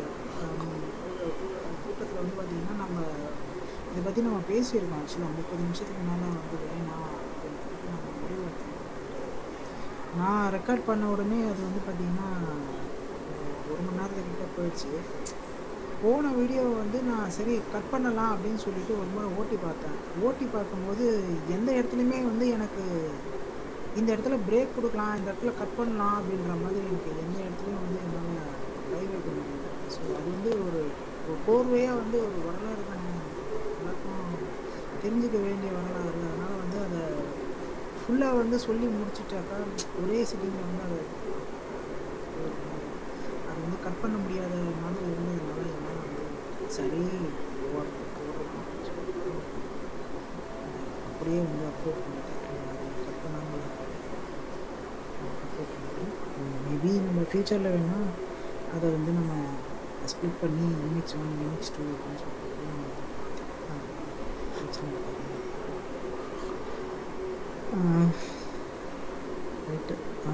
கூட்டத்தில் வந்து பார்த்திங்கன்னா நம்ம இதை பற்றி நம்ம பேசியிருக்கோம் ஆக்சுவலாக முப்பது நிமிஷத்துக்கு மேலே வந்து வேணாம் அப்படின்றது நம்ம முடிவு எடுத்தோம். நான் ரெக்கார்ட் பண்ண உடனே அது வந்து பார்த்திங்கன்னா ஒரு மணி நேரத்துக்கிட்ட போயிடுச்சு போன வீடியோ வந்து நான் சரி கட் பண்ணலாம் அப்படின்னு சொல்லிட்டு ஒரு முறை ஓட்டி பார்த்தேன் ஓட்டி பார்க்கும்போது எந்த இடத்துலையுமே வந்து எனக்கு இந்த இடத்துல பிரேக் கொடுக்கலாம் இந்த இடத்துல கட் பண்ணலாம் அப்படின்ற மாதிரி எனக்கு எந்த இடத்துலையும் வந்து என்னால் கை வைக்க முடியல ஸோ அது வந்து ஒரு ஒரு கோர்வையாக வந்து ஒரு வரலாறு தானே எல்லாருக்கும் தெரிஞ்சுக்க வேண்டிய வரலாறு அதனால் வந்து அதை ஃபுல்லாக வந்து சொல்லி முடிச்சிட்டாக்கா ஒரே சிட்டிங்கில் வந்து அதை அது வந்து கட் பண்ண முடியாத மாதிரி இருந்ததுனால என்னால் வந்து சரி ஓவர் அப்படியே வந்து அப்லோட் பண்ணிட்டேன் கட் பண்ணாமல் அப்லோட் பண்ணிட்டேன் மேபி நம்ம ஃப்யூச்சரில் வேணால் அதை வந்து நம்ம ஸ்ப்ளிட் பண்ணி யூனிக்ஸ் ஒன் யூனிக்ஸ் டூ அப்படின்னு சொல்லிட்டு ஆ, பிரச்சனை இருக்காது ரைட்டு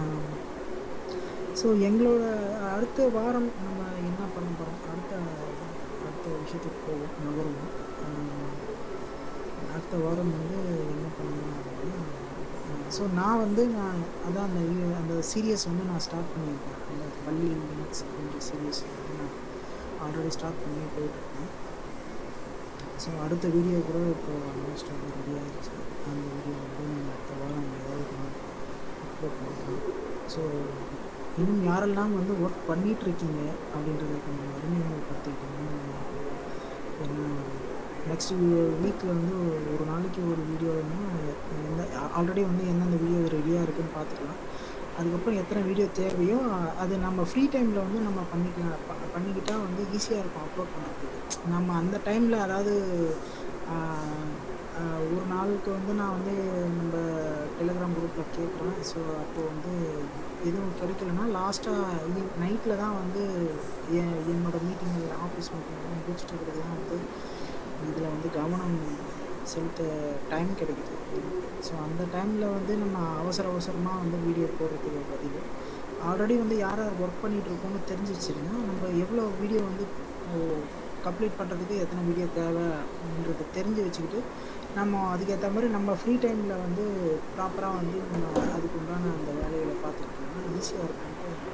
ஸோ எங்களோட அடுத்த வாரம் நம்ம என்ன பண்ண போகிறோம் அடுத்த அடுத்த விஷயத்துக்கு போவோம் நகருவோம் ஆஹ் அடுத்த வாரம் வந்து என்ன பண்ணணும் அப்படின்னா ஸோ நான் வந்து நான் அதான் அந்த ஈ- அந்த சீரியஸ் வந்து நான் ஸ்டார்ட் பண்ணியிருக்கேன் அந்த பள்ளி லிமிட்ஸ் அப்படின்ற சீரியஸ் வந்து நான் ஆல்ரெடி ஸ்டார்ட் பண்ணி போயிட்டுருக்கேன் ஸோ அடுத்த வீடியோ கூட இப்போ ஆல்மோஸ்ட் வந்து ரெடி ஆகிடுச்சு அந்த வீடியோ வந்து நீங்கள் அடுத்த வாரம் ஏதாவது அப்லோட் பண்ணலாம் ஸோ இன்னும் யாரெல்லாம் வந்து ஒர்க் பண்ணிட்டு இருக்கீங்க அப்படின்றத கொஞ்சம் அறிமுகப்படுத்திக்கிட்டீங்கன்னா ஏன்னா நெக்ஸ்ட் வீக்கில் வந்து ஒரு நாளைக்கு ஒரு வீடியோனா எந்த ஆல்ரெடி வந்து எந்தெந்த வீடியோ ரெடியாக இருக்குன்னு பார்த்துக்கலாம் அதுக்கப்புறம் எத்தனை வீடியோ தேவையோ அது நம்ம ஃப்ரீ டைமில் வந்து நம்ம பண்ணிக்கலாம் ப- பண்ணிக்கிட்டால் வந்து ஈஸியாக இருக்கும் அப்லோட் பண்ணுறதுக்கு நம்ம அந்த டைமில் அதாவது ஆஹ், ஆஹ், ஒரு நாளுக்கு வந்து நான் வந்து நம்ம டெலிகிராம் குரூப்பில் கேட்குறேன் ஸோ அப்போது வந்து எதுவும் கிடைக்கலனா லாஸ்ட்டாக நைட்டில் தான் வந்து என் என்னோட மீட்டிங் ஆஃபீஸ் மீட்டிங் முடிச்சுட்டு இருக்கிறதுலாம் வந்து இதில் வந்து கவனம் செலுத்த டைம் கிடைக்குது ஸோ அந்த டைமில் வந்து நம்ம அவசர அவசரமாக வந்து வீடியோ போடுறதுக்கு பதில் ஆல்ரெடி வந்து யார் யார் ஒர்க் பண்ணிகிட்டு இருக்கோம்னு தெரிஞ்சிச்சுன்னா நம்ம எவ்வளோ வீடியோ வந்து கம்ப்ளீட் பண்ணுறதுக்கு எத்தனை வீடியோ தேவைன்றது தெரிஞ்சு வச்சுக்கிட்டு நம்ம அதுக்கேற்ற மாதிரி நம்ம ஃப்ரீ டைமில் வந்து ப்ராப்பராக வந்து நம்ம அதுக்கு உண்டான அந்த வேலைகளை பார்த்துக்கிட்டோம்னா ஈஸியாக இருக்கும்ட்டு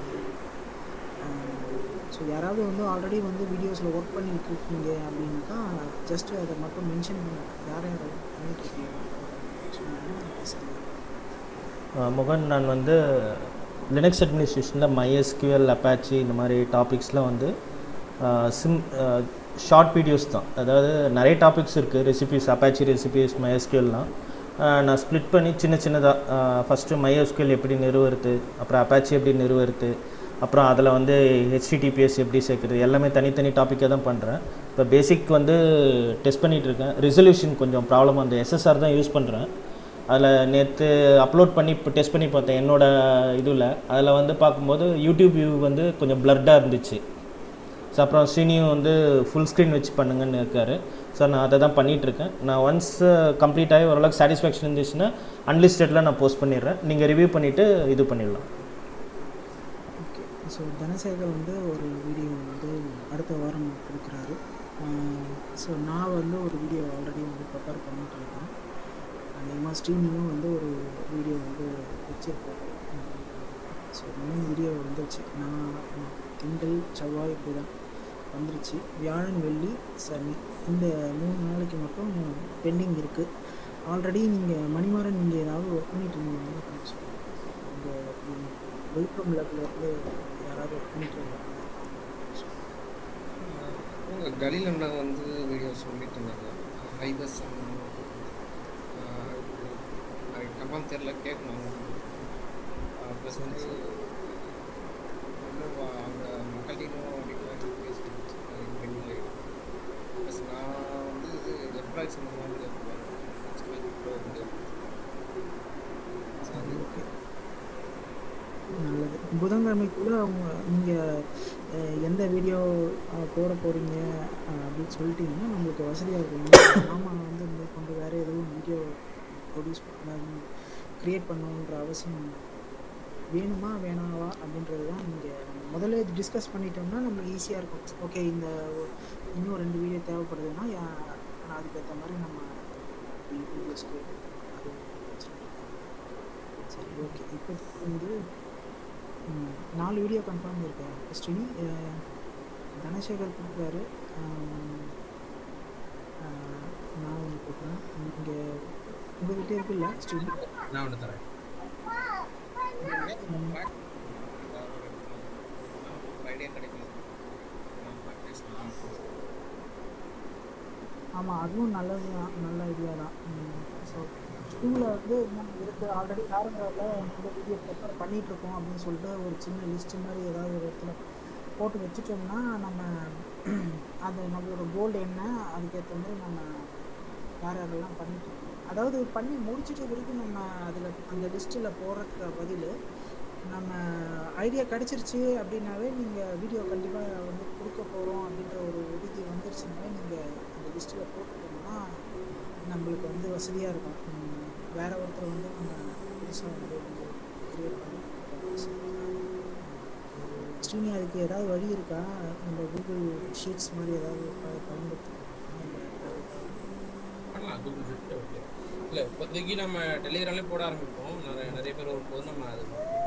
ஸோ யாராவது வந்து ஆல்ரெடி வந்து வீடியோஸில் ஒர்க் பண்ணிட்டு இருக்கீங்க அப்படின்னாக்கா ஜஸ்ட் அதை மட்டும் மென்ஷன் பண்ண யார் யார் பண்ணிட்டு இருக்கீங்க சொன்னீங்கன்னா பேசலாம் அஹ் முகன் நான் வந்து லினக்ஸ் அட்மினிஸ்ட்ரேஷனில் MySQL அப்பாச்சி இந்த மாதிரி டாபிக்ஸ்லாம் வந்து சிம் ஷார்ட் வீடியோஸ் தான் அதாவது நிறைய டாபிக்ஸ் இருக்குது ரெசிபிஸ் அப்பாச்சி ரெசிபிஸ் MySQLலாம் அஹ் நான் ஸ்ப்ளிட் பண்ணி சின்ன சின்னதாக ஃபஸ்ட்டு MySQL எப்படி நிறுவுறது அப்புறம் அப்பாச்சி எப்படி நிறுவுறது அப்புறம் அதில் வந்து ஹெச்டிடிபிஎஸ் எப்படி சேர்க்குறது எல்லாமே தனித்தனி டாப்பிக்காக தான் பண்ணுறேன் இப்போ பேசிக் வந்து டெஸ்ட் பண்ணிகிட்ருக்கேன் ரிசல்யூஷன் கொஞ்சம் ப்ராப்ளம் அந்த எஸ்எஸ்ஆர் தான் யூஸ் பண்ணுறேன் அதில் நேற்று அப்லோட் பண்ணி இப்போ டெஸ்ட் பண்ணி பார்த்தேன் என்னோட இதில் அதில் வந்து பார்க்கும்போது யூடியூப் வியூ வந்து கொஞ்சம் பிளர்டாக இருந்துச்சு ஸோ அப்புறம் ஸ்ரீனியும் வந்து ஃபுல் ஸ்க்ரீன் வச்சு பண்ணுங்கன்னு இருக்காரு ஸோ நான் அதை தான் பண்ணிகிட்ருக்கேன் நான் ஒன்ஸ் கம்ப்ளீட் ஆகி ஓரளவுக்கு சாட்டிஸ்ஃபேக்ஷன் இருந்துச்சுன்னா அன்லிஸ்டடில் நான் போஸ்ட் பண்ணிடுறேன் நீங்கள் ரிவ்யூ பண்ணிவிட்டு இது பண்ணிடலாம் ஓகே ஸோ தனசேகர் வந்து ஒரு வீடியோ வந்து அடுத்த வாரம் கொடுக்குறாரு ஸோ நான் வந்து ஒரு வீடியோ ஆல்ரெடி வந்து ப்ரிப்பேர் பண்ணிட்டு இருக்கேன் அதிகமாக ஸ்ட்ரீமிங்கும் வந்து ஒரு வீடியோ வந்து வச்சுருக்கேன் ஸோ மூணு வீடியோ வந்துருச்சு நான் திங்கள் செவ்வாய் இப்படி தான் வந்துருச்சு வியாழன் வெள்ளி சனி இந்த மூணு நாளைக்கு மட்டும் பெண்டிங் இருக்குது ஆல்ரெடி நீங்கள் மணிமாறன் நீங்கள் ஏதாவது ஒர்க் பண்ணிட்டு இருந்தீங்கன்னா கொஞ்சம் சொல்லுங்கள் உங்கள் விழுப்புரம் லெவலில் இருந்து யாராவது ஒர்க் பண்ணிட்டு இருக்காங்க உங்கள் கலில் அண்ணா வந்து வீடியோ சொல்லிட்டு இருந்தாங்க ஹைபஸ் அது கன்ஃபார்ம் தெரில கேட்கணும் ப்ளஸ் வந்து இன்னும் அவங்க மக்கள்கிட்டையும் அப்படின்னு பேசி ப்ளஸ் நான் வந்து இது எஃப்ராக்ஸ் இந்த மாதிரி ப்ரோ வந்து சரி ஓகே நல்லது புதன்கிழமைக்குள்ளே அவங்க நீங்கள் எந்த வீடியோ போட போகிறீங்க அப்படின்னு சொல்லிட்டீங்கன்னா நம்மளுக்கு வசதியாக இருக்கும் மாமா வந்து மேற்கொண்டு வேறு எதுவும் வீடியோ ப்ரொடியூஸ் க்ரியேட் பண்ணணுன்ற அவசியம் வேணுமா வேணாவா அப்படின்றது தான் நீங்கள் முதல்ல இது டிஸ்கஸ் பண்ணிட்டோம்னா நம்மளுக்கு ஈஸியாக இருக்கும் ஓகே இந்த இன்னும் ரெண்டு வீடியோ தேவைப்படுதுன்னா யா- அதுக்கேற்ற மாதிரி நம்ம வீடியோஸ்க்கு அது சரி ஓகே இப்போ வந்து ம், நாலு வீடியோ கன்ஃபார்ம் இருக்கேன் ஸ்ரீனி அஹ், தனசேகர் கொடுக்குறாரு ஆம், அஹ், நான் ஒன்று கொடுக்குறேன் நீங்கள் உங்கள்கிட்ட இருக்குல்ல ஸ்ரீனி நான் ஒன்று தரேன் ஐடியா கிடைக்கல நான் ப்ராக்டிஸ் ஆமாம் அதுவும் நல்லது தான் நல்ல ஐடியா தான் ஸோ ஸ்கூலில் வந்து இன்னும் இருக்குது ஆல்ரெடி காரங்காவில் இந்த வீடியோ ப்ரிப்பேர் பண்ணிகிட்ருக்கோம் அப்படின்னு சொல்லிட்டு ஒரு சின்ன லிஸ்ட்டு மாதிரி ஏதாவது ஒரு இடத்துல போட்டு வச்சுட்டோம்னா நம்ம அது நம்மளோட கோல் என்ன அதுக்கேற்ற மாதிரி நம்ம யார் யாரெல்லாம் பண்ணிட்டு இருக்கோம் அதாவது பண்ணி முடிச்சிட்ட வரைக்கும் நம்ம அதில் அந்த லிஸ்ட்டில் போடுறதுக்கு பதில் நம்ம ஐடியா கிடச்சிருச்சு அப்படின்னாவே நீங்கள் வீடியோ கண்டிப்பாக வந்து கொடுக்க போகிறோம் அப்படின்ற ஒரு உறுதி வந்துருச்சுனாவே நீங்கள் அந்த லிஸ்ட்டில் போட்டுட்டோம்னா நம்மளுக்கு வந்து வசதியாக இருக்கும் உம், வேற ஒருத்தர் வந்து நம்ம புதுசாக வந்து கிரியேட் பண்ணி ஸ்ரீனி அதுக்கு ஏதாவது வழி இருக்கா இந்த கூகுள் ஷீட்ஸ் மாதிரி ஏதாவது ப- பயன்படுத்தலாமா இல்லை பண்ணலாம் கூகுள் ஷீட்ஸே ஓகே இல்லை இப்போதைக்கு நம்ம டெலிகிராம்லேயே போட ஆரம்பிப்போம் நிறைய நிறைய பேர் வரும்போது நம்ம அது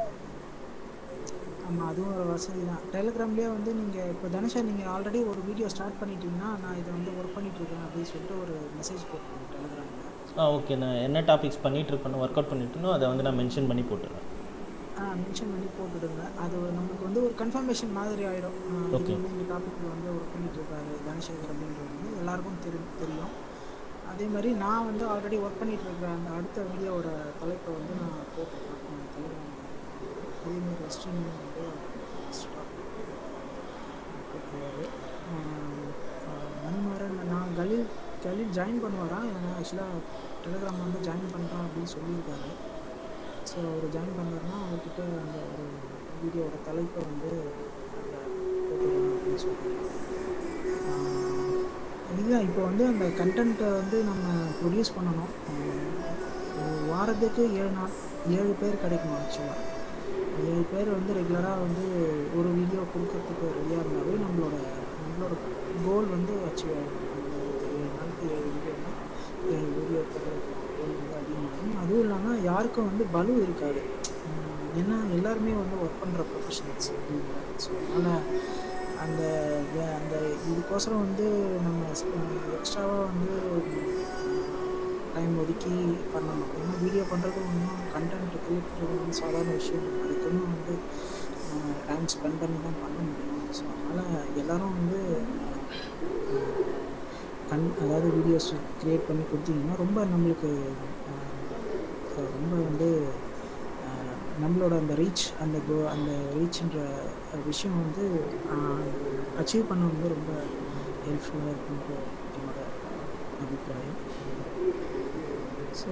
ஆமாம் அதுவும் ஒரு வசதி தான் டெலிகிராம்லேயே வந்து நீங்கள் இப்போ தனுஷா நீங்கள் ஆல்ரெடி ஒரு வீடியோ ஸ்டார்ட் பண்ணிட்டீங்கன்னா நான் இதை வந்து ஒர்க் பண்ணிகிட்ருக்கேன் அப்படின்னு சொல்லிட்டு ஒரு மெசேஜ் போட்டுருங்க டெலிகிராமில் ஆ ஓகே நான் என்ன டாபிக்ஸ் பண்ணிகிட்ருக்கணும் ஒர்க் அவுட் பண்ணிட்டுனோ அதை வந்து நான் மென்ஷன் பண்ணி போட்டுறேன் ஆ மென்ஷன் பண்ணி போட்டுடுங்க அது ஒரு நமக்கு வந்து ஒரு கன்ஃபர்மேஷன் மாதிரி ஆகிடும் இது Okay. வந்து இந்த டாபிக் வந்து ஒர்க் பண்ணிட்டு இருக்காரு தனசேகர் அப்படின்றது வந்து எல்லாருக்கும் தெரி தெரியும் அதே மாதிரி நான் வந்து ஆல்ரெடி ஒர்க் பண்ணிட்டு இருக்கிற அந்த அடுத்த வீடியோவோட தலைப்பை வந்து நான் போட்டிருக்கேன் தலைவர் அதே மாதிரி ஸ்ட்ரீம் வந்து start போட்டுருவாரு மணிமாறன் நான் கலீல் கலீல் ஜாயின் பண்ணுவாரா ஆக்சுவலாக டெலிகிராம் வந்து ஜாயின் பண்ணுறான் அப்படின்னு சொல்லியிருக்காரு ஸோ அவர் ஜாயின் பண்ணாருன்னா அவர்கிட்ட அந்த ஒரு வீடியோவோட தலைப்பை வந்து அதில் போட்டுக்கலாம் அப்படின்னு சொல்லிட்டு ஆஹ் இதுதான் இப்போ வந்து அந்த கண்டென்ட்டை வந்து நம்ம ப்ரொடியூஸ் பண்ணணும் ஆஹ் ஒரு வாரத்துக்கு ஏழு நாள் ஏழு பேர் கிடைக்கணும் ஆக்சுவலாக ஏழு பேர் வந்து ரெகுலராக வந்து ஒரு வீடியோ கொடுக்கறதுக்கு ரெடியாக இருந்தாவே நம்மளோட நம்மளோட கோல் வந்து அச்சீவ் ஆகிடும் ஏழு நாளுக்கு ஏழு வீடியோனா ஏழு வீடியோ கோல் வந்து அதிகமாகும் அதுவும் இல்லாமல் யாருக்கும் வந்து பலு இருக்காது உம் ஏன்னா எல்லாருமே வந்து ஒர்க் பண்ணுற ப்ரொஃபஷனல்ஸ் ஸோ அதனால் அந்த வே- அந்த இதுக்கோசரம் வந்து நம்ம எக்ஸ்ட்ராவாக வந்து டைம் ஒதுக்கி பண்ணணும் ஏன்னா வீடியோ பண்ணுறது ஒன்றும் கண்டென்ட் க்ரியேட் பண்ணுறது வந்து சாதாரண விஷயம் இல்லை. அதுக்குன்னு வந்து டைம் ஸ்பெண்ட் பண்ணி தான் பண்ண முடியும் ஸோ அதனால் எல்லாரும் வந்து அஹ், கண் அதாவது வீடியோஸ் க்ரியேட் பண்ணி கொடுத்தீங்கன்னா ரொம்ப நம்மளுக்கு அஹ், ரொம்ப வந்து அஹ், நம்மளோட அந்த ரீச் அந்த கோ அந்த ரீச்ன்ற விஷயம் வந்து அச்சீவ் பண்ண வந்து ரொம்ப ஹெல்ப்ஃபுல்லாக இருக்குன்ற என்னோட அபிப்பிராயம் ஸோ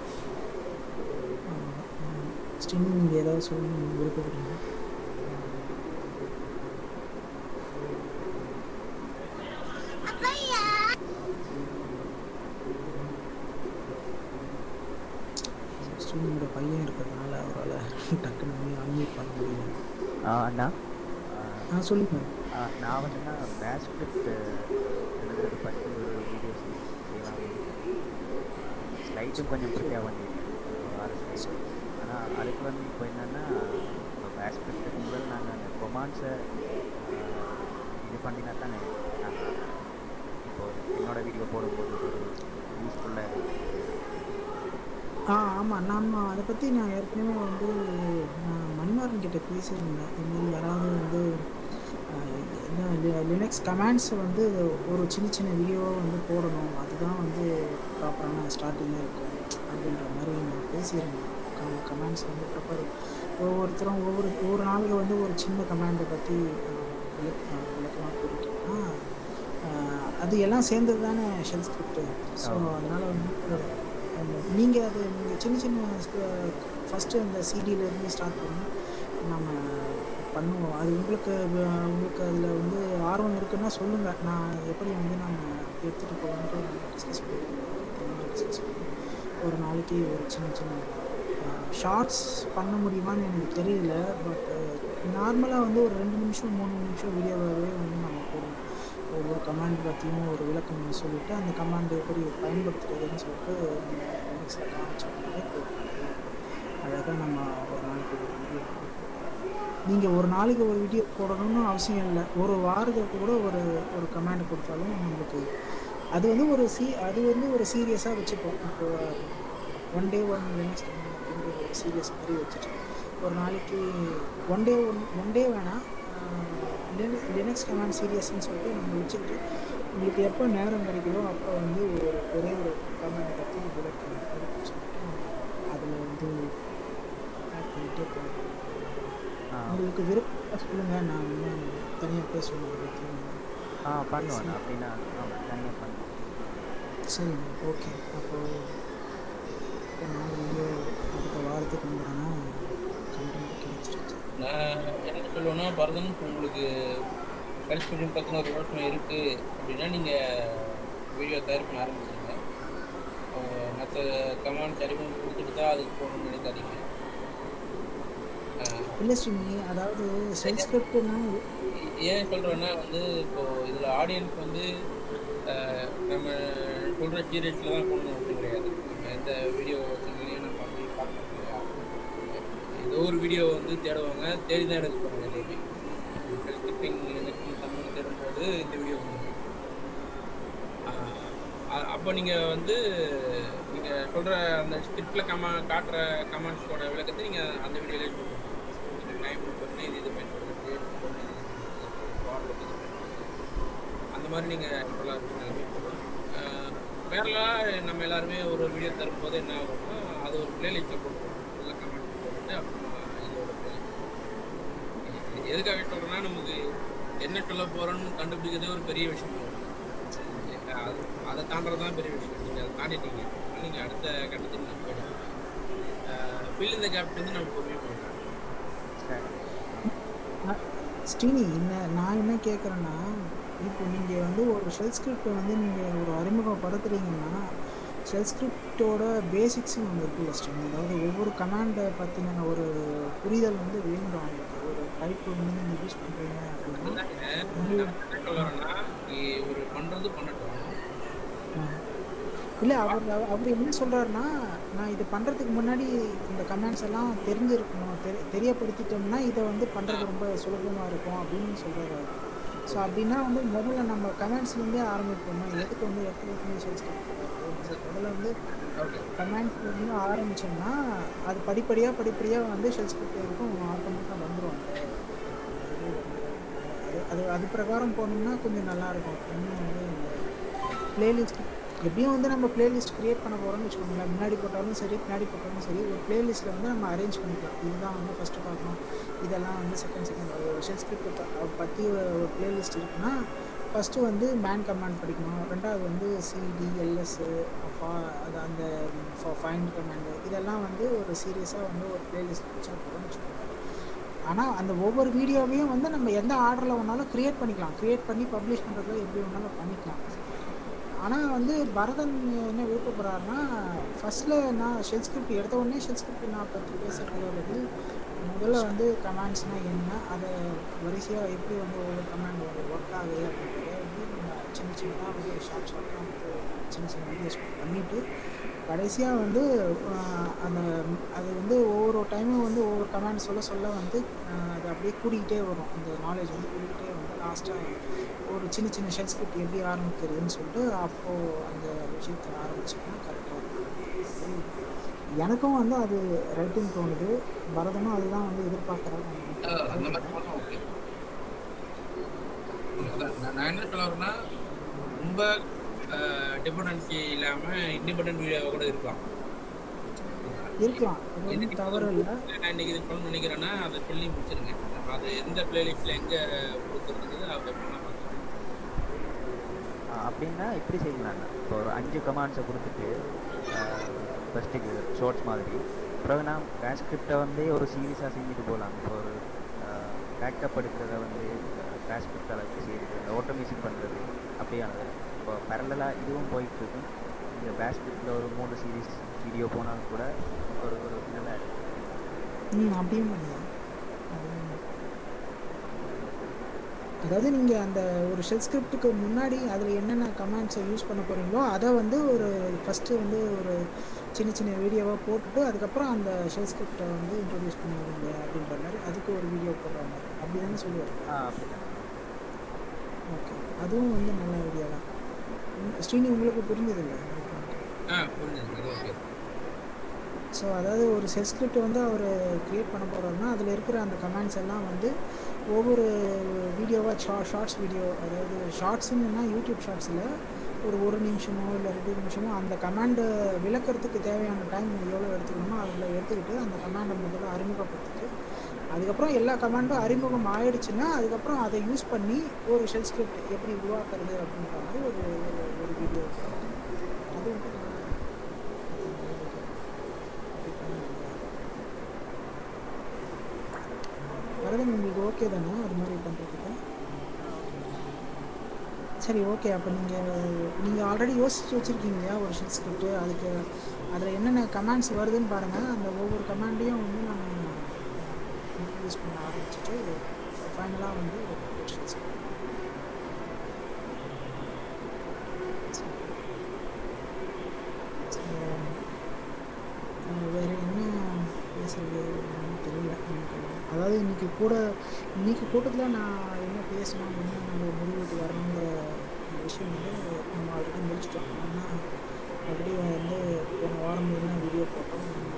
ஸ்டில் நீங்கள் ஏதாவது சொல்லணும் விருப்பப்படுறீங்க ஸ்டில் பையன் இருக்கிறதுனால அவரால் டக்குன்னு அன்மியூட் பண்ண முடியல ஆ, அண்ணா ஆ சொல்லுங்க ஆ, நான் வந்துன்னா பேஸ் ஸ்கிரிப்ட் எழுதுறது பற்றி ஒரு வீடியோஸ் செய்யலாம் ஸ்லைட்டும் கொஞ்சம் ப்ரிப்பேர் பண்ணியிருக்கேன் ஆறு ஸ்லைட் ஆனால் அதுக்கு வந்து இப்போ என்னென்னா இப்போ பேஸ் ஸ்கிரிப்டுக்கு முதல் நாங்கள் அந்த கொமான்ஸை இது பண்ணினா தானே நாங்கள் இப்போ என்னோட வீடியோ போடும்போது ஒரு யூஸ்ஃபுல்லாக இருக்கும் ஆ ஆமாம் நம்ம அதை பற்றி நான் ஏற்கனவே வந்து நான் மணிமாறன் கிட்ட பேசியிருந்தேன் இந்த மாதிரி யாராவது வந்து ஆஹ், என்ன லினக்ஸ் கமாண்ட்ஸை வந்து ஒரு சின்ன சின்ன வீடியோவாக வந்து போடணும் அதுதான் வந்து ப்ராப்பரான ஸ்டார்டிங்காக இருக்கும் அப்படின்ற மாதிரி நான் பேசியிருந்தேன் கமாண்ட்ஸ் வந்து ப்ராப்பர் ஒவ்வொருத்தரும் ஒவ்வொரு ஒவ்வொரு நாளைக்கு வந்து ஒரு சின்ன கமாண்டை பற்றி விளக்க விளக்கமாக கூறிட்டோம்னா ஆஹ், அது எல்லாம் சேர்ந்தது தானே ஷெல் ஸ்கிரிப்ட் ஸோ அதனால் வந்து நீங்கள் அது நீங்கள் சின்ன சின்ன ஃபஸ்ட்டு அந்த சிடியிலேருந்து ஸ்டார்ட் பண்ணி நம்ம பண்ணுவோம் அது உங்களுக்கு வ- உங்களுக்கு அதில் வந்து ஆர்வம் இருக்குன்னா சொல்லுங்கள் நான் எப்படி வந்து நம்ம எடுத்துகிட்டு போகலான்ட்டு நம்ம டிஸ்கஸ் பண்ணுவோம் டிஸ்கஸ் பண்ணுவோம் ஒரு நாளைக்கு ஒரு சின்ன சின்ன ஷார்ட்ஸ் பண்ண முடியுமான்னு எனக்கு தெரியல பட் நார்மலாக வந்து ஒரு ரெண்டு நிமிஷம் மூணு நிமிஷம் வீடியோவாகவே வந்து நம்ம போடுவோம் ஒவ்வொரு கமாண்ட் பற்றியும் ஒரு விளக்கம் சொல்லிவிட்டு அந்த கமாண்ட் எப்படி பயன்படுத்துறதுன்னு சொல்லிட்டு லினக்ஸில் காமிச்சோம்னாலே அழகாக நம்ம ஒரு நாளைக்கு ஒரு வீடியோ நீங்கள் ஒரு நாளைக்கு ஒரு வீடியோ போடணும்னு அவசியம் இல்லை ஒரு வாரத்துக்கு கூட ஒரு ஒரு கமாண்ட் கொடுத்தாலும் நம்மளுக்கு அது வந்து ஒரு சீ அது வந்து ஒரு சீரியஸாக வச்சுப்போம் இப்போ ஒன் டே ஒன் லினக்ஸ் அப்படின்ற ஒரு சீரியஸ் மாதிரி வச்சுட்டு ஒரு நாளைக்கு one day one one day வேணாம் லினக்ஸ் கமாண்ட் சீரியஸ்னு சொல்லிட்டு நம்ம வச்சுக்கிட்டு உங்களுக்கு எப்போ நேரம் கிடைக்குதோ அப்போ வந்து ஒரு ஒரே ஒரு கமாண்ட் பற்றி விளக்கம் விளக்கம் சொல்லிட்டு அதில் வந்து ஆட் பண்ணிகிட்டே போகலாம் ஆ உங்களுக்கு விருப்பம் சொல்லுங்கள் நான் வந்து தனியாக பேசுவேன் அதை பற்றி ஆ பண்ணுவேன் அப்படின்னா ஆமாம் தனியாக பண்ணுவேன் சரிங்க ஓகே அப்போது நான் வந்து அடுத்த வாரத்துக்கு வந்துடுறேன்னா கண்டென்ட் கிடைச்சிருச்சு நான் என்ன சொல்லுவேன்னா பரதன் இப்போ உங்களுக்கு செல்ஃப் ஸ்டடியும் பற்றின ஒரு யோசனை இருக்குது அப்படின்னா நீங்கள் வீடியோ தயார் பண்ண ஆரம்பிச்சிருங்க மற்ற கமாண்ட்ஸ் அறிமுகம் கொடுத்துட்டு தான் அதுக்கு போகணும்னு நினைக்காதீங்க ஆஹ் இல்லை ஸ்ரீமி அதாவது செல் ஸ்கிரிப்ட்னா ஏன் சொல்கிறேன்னா வந்து இப்போது இதில் ஆடியன்ஸ் வந்து ஆஹ் நம்ம சொல்கிற சீரியஸில் தான் போகணும்னு அவசியம் கிடையாது நம்ம எந்த வீடியோ சேனல்லையும் நம்ம அப்படி பார்க்க முடியாது ஏதோ ஒரு வீடியோ வந்து தேடுவாங்க தேடி தான் எடுக்க போகிறாங்க எல்லாமே ஸ்கிரிப்டிங் தமிழ் தேடும்போது இந்த வீடியோ வந்து அப்போ நீங்கள் வந்து நீங்கள் சொல்கிற அந்த ஸ்கிரிப்டில் கமா காட்டுற கமெண்ட்ஸோட விளக்கத்தை நீங்கள் அந்த வீடியோலேயே சொல்லணும் நீங்கள் டைம் பண்ணி இது இது பயன்படுத்துறது வார்த்தை இது பயன்படுத்துறது அந்த மாதிரி நீங்கள் சொல்லலாம் வேறலாம் நம்ம எல்லாருமே ஒரு ஒரு வீடியோ தரும்போது என்ன ஆகும்னா அது ஒரு பிளேலிஸ்ட்டில் போட்டுருவோம் நல்ல கமெண்ட் போட்டுட்டு அப்புறமா இதோட பிளேலிஸ்ட் எதுக்காக சொல்கிறேன்னா நமக்கு என்ன சொல்ல போகிறோன்னு கண்டுபிடிக்கிறதே ஒரு பெரிய விஷயம் அது அதை தாண்டறது தான் பெரிய விஷயம் நீங்கள் அதை தாண்டிட்டீங்க நீங்கள் அடுத்த கட்டத்துக்கு நீங்கள் போயிடுங்க ஃபில் இந்த கேப் வந்து நம்ம பொறுமையாக போயிடலாம் சரி ஸ்ரீனி என்ன நான் என்ன கேட்குறேன்னா இப்போ நீங்கள் வந்து ஒரு ஷெல் ஸ்கிரிப்ட் வந்து நீங்கள் ஒரு அறிமுகப்படுத்துறீங்கன்னா ஷெல் ஸ்கிரிப்டோட பேசிக்ஸ்னு ஒன்று இருக்குல்ல ஸ்ரீனி அதாவது ஒவ்வொரு கமாண்டை பற்றின ஒரு புரிதல் வந்து வேண்டும் அவங்களுக்கு ஒரு டைப் வந்து நீங்கள் யூஸ் பண்ணுறீங்க அப்படின்னா என்ன சொல்லுறேன்னா ஒரு பண்ணுறது பண்ணட்டும் இல்லை அவர் அவ- அவர் என்ன சொல்கிறாருன்னா நான் இது பண்ணுறதுக்கு முன்னாடி இந்த கமெண்ட்ஸ் எல்லாம் தெரிஞ்சிருக்கணும் தெரி தெரியப்படுத்திட்டோம்னா இதை வந்து பண்ணுறது ரொம்ப சுலபமாக இருக்கும் அப்படின்னு சொல்கிறாரு ஸோ அப்படின்னா வந்து முதல்ல நம்ம கமெண்ட்ஸ்லேருந்தே ஆரம்பிப்போமா எதுக்கு வந்து எப்போதுமே சொல்லி முதல்ல வந்து கமெண்ட்ஸ்லேருந்து ஆரம்பிச்சோம்னா அது படிப்படியாக படிப்படியாக வந்து ஷெல் ஸ்கிரிப்ட் வரைக்கும் ஆட்டோமேட்டிக்காக வந்துடும் அது அது அது பிரகாரம் போனோம்னா கொஞ்சம் நல்லாயிருக்கும் இன்னும் வந்து பிளேலிஸ்ட் எப்படியும் வந்து நம்ம பிளேலிஸ்ட் க்ரியேட் பண்ண போகிறோம்னு வச்சுக்கோங்களேன் முன்னாடி போட்டாலும் சரி பின்னாடி போட்டாலும் சரி ஒரு பிளேலிஸ்ட்டில் வந்து நம்ம அரேஞ்ச் பண்ணிக்கலாம் இதுதான் வந்து ஃபஸ்ட்டு பார்க்கணும் இதெல்லாம் வந்து செகண்ட் செகண்ட் ஷெல் ஸ்கிரிப்ட் பற்றி ஒரு பிளேலிஸ்ட் இருக்குன்னா ஃபஸ்ட்டு வந்து மேன் கமாண்ட் படிக்கணும் ரெண்டாவது வந்து சிடி எல்எஸ் அது அந்த ஃபைண்ட் கமாண்டு இதெல்லாம் வந்து ஒரு சீரியஸாக வந்து ஒரு பிளேலிஸ்ட் வச்சா போதும்னு வச்சுக்கோங்க ஆனால் அந்த ஒவ்வொரு வீடியோவையும் வந்து நம்ம எந்த ஆர்டரில் வேணாலும் க்ரியேட் பண்ணிக்கலாம் க்ரியேட் பண்ணி பப்ளிஷ் பண்ணுறதுல எப்படி வேணாலும் பண்ணிக்கலாம் ஆனால் வந்து பரதன் என்ன விருப்பப்படுறாருன்னா ஃபஸ்ட்டில் நான் ஷெல் ஸ்கிரிப்ட் எடுத்த உடனே ஷெல் ஸ்கிரிப்ட் நான் பற்றி பேசுகிறத பதில் முதல்ல வந்து கமாண்ட்ஸ்னால் என்ன அதை வரிசையாக எப்படி வந்து ஒவ்வொரு கமாண்ட் ஒர்க் ஆகுது அப்படின்றத வந்து நம்ம சின்ன சின்னதாக வந்து ஷார்ட் ஷார்ட்டாக வந்து சின்ன சின்ன வீடியோஸ் பண்ணிவிட்டு கடைசியாக வந்து ஆஹ், அந்த அது வந்து ஒவ்வொரு டைமும் வந்து ஒவ்வொரு கமாண்ட் சொல்ல சொல்ல வந்து ஆஹ், அது அப்படியே கூடிக்கிட்டே வரும் அந்த நாலேஜ் வந்து கூடிக்கிட்டே வந்து லாஸ்ட்டாக ஒரு சின்ன சின்ன ஷெல் ஸ்கிரிப்ட் எப்படி ஆரம்பிக்கிறதுன்னு சொல்லிட்டு அப்போது அந்த விஷயத்தை ஆரம்பிச்சோம்னா கரெக்டாக இருக்கும் எனக்கும் வந்து அது ரைட்டிங் தோணுது பரதனும் அதுதான் வந்து எதிர்பார்க்குறாங்க அஹ் அந்த மாதிரி பண்ணா ஓகே அதான் நான் நான் என்ன சொல்ல வரேன்னா ரொம்ப டிபெண்டன்சி இல்லாமல் இண்டிபெண்டன்ட் வீடியோவாக கூட இருக்கலாம் இருக்கலாம் அது ஒன்றும் தவறு இல்லை நான் இன்னைக்கு இது சொல்லணும்னு நினைக்கிறேன்னா அதை சொல்லி முடிச்சிருங்க நம்ம அது எந்த பிளேலிஸ்ட்டில் எங்கே கொடுக்குறது அதை பண்ணலாம் ஆ, அப்படின்னா இப்படி செய்யலாம்ண்ணா இப்போ ஒரு அஞ்சு கமாண்ட்ஸை கொடுத்துட்டு ஃபஸ்ட்டுக்கு ஷார்ட்ஸ் மாதிரி பிறகு நான் டிரான்ஸ்கிரிப்டை வந்து ஒரு சீரியஸாக செஞ்சுட்டு போகலாம் இப்போ ஒரு பேக்கப் எடுக்கிறத வந்து டிரான்ஸ்கிரிப்டால் வச்சு செய்யுது இந்த ஆட்டோமேஷன் பண்ணுறது அப்படியானது இப்போ பேரலாக இதுவும் போயிட்டு இருக்கு இந்த டிரான்ஸ்கிரிப்டில் ஒரு மூணு சீரீஸ் வீடியோ போனாலும் கூட ஒரு ஒரு நல்லா இருக்கு ம் அப்படியும் பண்ணலாம் அதுவும் அதாவது நீங்கள் அந்த ஒரு ஷெல் ஸ்கிரிப்டுக்கு முன்னாடி அதில் என்னென்ன கமாண்ட்ஸை யூஸ் பண்ண போகிறீங்களோ அதை வந்து ஒரு ஃபஸ்ட்டு வந்து ஒரு சின்ன சின்ன வீடியோவாக போட்டுட்டு அதுக்கப்புறம் அந்த ஷெல் ஸ்கிரிப்டை வந்து இன்ட்ரடியூஸ் பண்ணுவீங்க அப்படின்ற மாதிரி அதுக்கு ஒரு வீடியோ போடுற மாதிரி அப்படி தானே சொல்லுவார் ஆ அப்படிதான் ஓகே அதுவும் வந்து நல்ல ஐடியா தான் உம், ஸ்ரீனி உங்களுக்கு புரிஞ்சதில்லை ஆ புரிஞ்சுது அது ஓகே ஸோ அதாவது ஒரு செல் ஸ்கிரிப்ட் வந்து அவர் க்ரியேட் பண்ண போகிறாருன்னா அதில் இருக்கிற அந்த கமெண்ட்ஸ் எல்லாம் வந்து ஒவ்வொரு வீடியோவாக ஷா ஷார்ட்ஸ் வீடியோ அதாவது ஷார்ட்ஸுன்னா யூடியூப் ஷார்ட்ஸில் ஒரு ஒரு நிமிஷமோ இல்லை ரெண்டு நிமிஷமோ அந்த கமாண்டை விளக்கறதுக்கு தேவையான டைம் எவ்வளோ எடுத்துக்கணுமோ அதில் எடுத்துக்கிட்டு அந்த கமாண்டை முதல்ல அறிமுகப்படுத்திட்டு அதுக்கப்புறம் எல்லா கமாண்டும் அறிமுகம் ஆயிடுச்சுன்னா அதுக்கப்புறம் அதை யூஸ் பண்ணி ஒரு ஷெல் ஸ்கிரிப்ட் எப்படி உருவாக்குறது அப்படின்ற மாதிரி ஒரு ஒரு- ஒரு வீடியோ அது வந்து அப்படி பண்ண முடியாது. வரதன் உங்களுக்கு ஓகே தானே அது மாதிரி பண்ணுறதுக்கு சரி ஓகே அப்போ நீங்கள் நீங்கள் ஆல்ரெடி யோசிச்சு வச்சுருக்கீங்க இல்லையா ஒரு ஷெல் ஸ்கிரிப்ட் அதுக்கு அதில் என்னென்ன கமாண்ட்ஸ் வருதுன்னு பாருங்கள் அந்த ஒவ்வொரு கமாண்டையும் வந்து நம்ம யூஸ் பண்ண ஆரம்பிச்சுட்டு ஃபைனலாக வந்து ஒரு ஷெல் ஸ்கிரிப்ட் வேறு என்ன பேசுறது ஒண்ணும் தெரியல எனக்கு அதாவது இன்னைக்கு கூட இன்னைக்கு கூட்டத்தில் நான் என்ன பேசணும் என்ன நம்ம முடிவுக்கு வரணுங்கிற விஷயம் வந்து நம்ம ஆல்ரெடி முடிச்சிட்டோம் ஆனால் ஆல்ரெடி வந்து போன வாரம் என்ன வீடியோ போட்டோம் நம்ம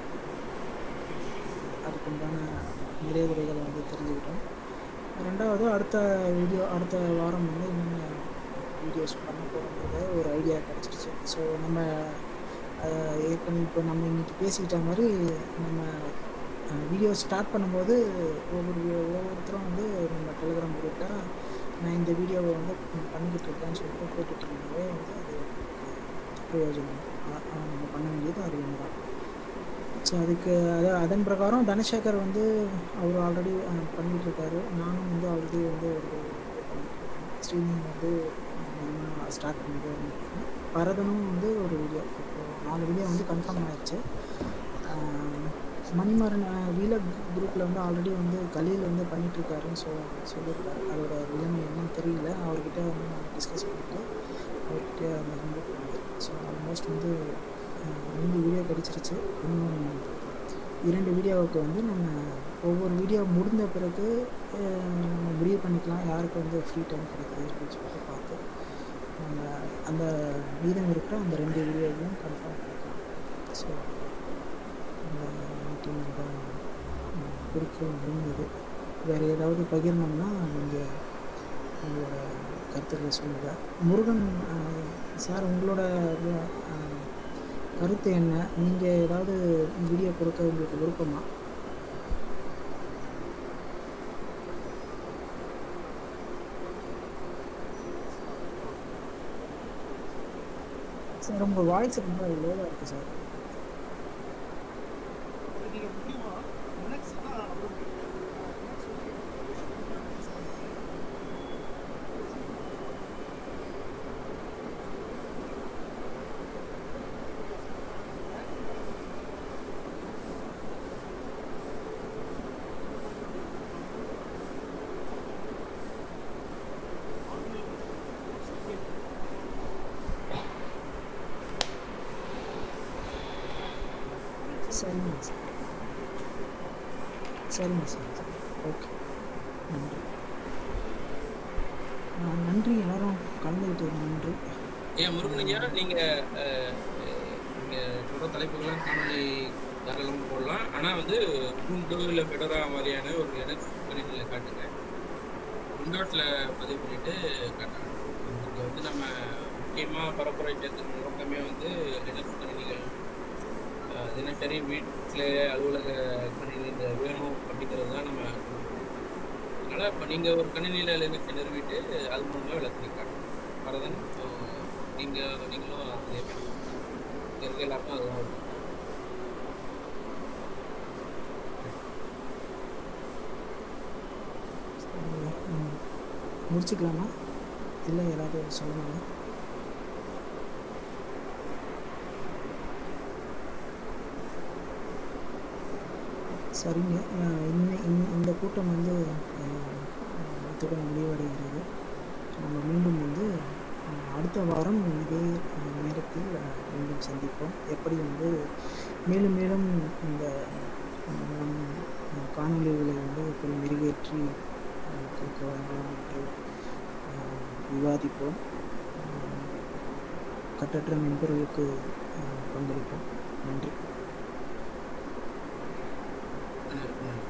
அதுக்குண்டான நிறைவுரைகளை வந்து தெரிஞ்சுக்கிட்டோம் ரெண்டாவது அடுத்த வீடியோ அடுத்த வாரம் வந்து என்னென்ன வீடியோஸ் பண்ண போகிறோங்கிறத ஒரு ஐடியா கிடச்சிருச்சு ஸோ நம்ம அஹ், ஏற்கனவே இப்போ நம்ம இன்னைக்கு பேசிக்கிட்ட மாதிரி நம்ம வீடியோ ஸ்டார்ட் பண்ணும்போது ஒவ்வொரு வி- ஒவ்வொருத்தரும் வந்து நம்ம டெலிகிராம் குரூப்பில் நான் இந்த வீடியோவை வந்து பண்ணிக்கிட்டு இருக்கேன்னு சொல்லிட்டு போட்டுட்டு இருந்தாவே வந்து அது பிரயோஜனம் அ- அ- நம்ம பண்ண வேண்டியது அது ஒன்று தான் ஸோ அதுக்கு அது அதன் பிரகாரம் தனசேகர் வந்து அவர் ஆல்ரெடி பண்ணிகிட்டு இருக்காரு நானும் வந்து ஆல்ரெடி வந்து ஒரு ஸ்ட்ரீமிங் வந்து ஸ்டார்ட் பண்ணிட்டு வந்துருக்கேன் பரதனும் வந்து ஒரு வீடியோ இப்போ நாலு வீடியோ வந்து கன்ஃபார்ம் ஆயிடுச்சு ஆஹ் மணிமாறன் வீலக் குரூப்பில் வந்து ஆல்ரெடி வந்து கலியில் வந்து பண்ணிட்டு இருக்காருன்னு சொ சொல்லியிருக்காரு அதோட நிலைமை என்னன்னு தெரியல அவர்கிட்ட வந்து நான் டிஸ்கஸ் பண்ணிட்டு அவர்கிட்ட அந்த ரிமூவ் பண்ணிக்கிறேன் ஸோ ஆல்மோஸ்ட் வந்து ஆஹ் ரெண்டு வீடியோ கிடச்சிருச்சு இன்னும் இரண்டு வீடியோவுக்கு வந்து நம்ம ஒவ்வொரு வீடியோ முடிந்த பிறகு ஆஹ் நம்ம முடிவு பண்ணிக்கலாம் யாருக்கு வந்து ஃப்ரீ டைம் கிடைக்குது அப்படின்னு சொல்லிட்டு பார்த்து நம்ம அந்த மீதம் இருக்கிற அந்த ரெண்டு வீடியோவையும் கன்ஃபார்ம் பண்ணிக்கலாம் ஸோ இந்த மீட்டிங் தான் குறிக்கோள் முடிந்தது வேறு ஏதாவது பகிரணும்னா நீங்கள் உங்களோட கருத்துக்களை சொல்லுங்கள் முருகன் ஆஹ், சார் உங்களோட ஆஹ், கருத்து என்ன நீங்கள் ஏதாவது வீடியோ கொடுக்க உங்களுக்கு விருப்பமா சார் உங்கள் வாய்ஸ் ரொம்ப லோவாக இருக்குது சார் அது நீங்க முக்கியமா லினக்ஸ் தான் அவ்வளவு லினக்ஸ் வந்து use பண்ணுறீங்க சரிங்க சார் சரிங்க சார் சரி ஓகே நன்றி ஆ, நன்றி எல்லாரும் கலந்துக்கிட்டது நன்றி ஏன் முருகனையா நீங்க அஹ், அஹ், நீங்க சொல்ற தலைப்புகள்லாம் காணொலி தாராளமாக போடலாம் ஆனா வந்து உண்டோ இல்லை ஃபெடரா மாதிரியான ஒரு லினக்ஸ் கணினியில் காட்டுங்க விண்டோஸில் பதிவு பண்ணிட்டு காட்டுங்க இங்கே வந்து நம்ம முக்கியமாக பரப்புரை சேர்த்து நோக்கமே வந்து லினக்ஸ் கணினிகள் அஹ், தினசரி வீட்டில் அலுவலக கணினி இந்த வேணும் அப்படிங்கிறது தான் நம்ம அதனால் இப்போ நீங்கள் ஒரு கணினியில் லினக்ஸ் நிறுவிட்டு அது மூலமாக விளக்கி காட்டணும் வரதன் நீங்கள் நீங்களும் அதே மாதிரி இங்க இருக்க எல்லாருக்கும் அதுதான் இருக்கும். ம். முடிச்சுக்கலாமா இல்லை யாராவது சொல்லணுமா சரிங்க அஹ் இன்னை இந்த- இந்த கூட்டம் வந்து அஹ், இத்துடன் முடிவடைகிறது நம்ம மீண்டும் வந்து அஹ், அடுத்த வாரம் இதே அஹ், நேரத்தில் அஹ், மீண்டும் சந்திப்போம் எப்படி வந்து மேலும் மேலும் இந்த அஹ், நம் அஹ், காணொளிகளை வந்து எப்படி மெருகேற்றி அஹ், கொடுக்க வேண்டும் என்று அஹ், விவாதிப்போம் அஹ், கட்டற்ற மென்பொருளுக்கு அஹ், பங்களிப்போம் நன்றி அனைவருக்கும் நன்றி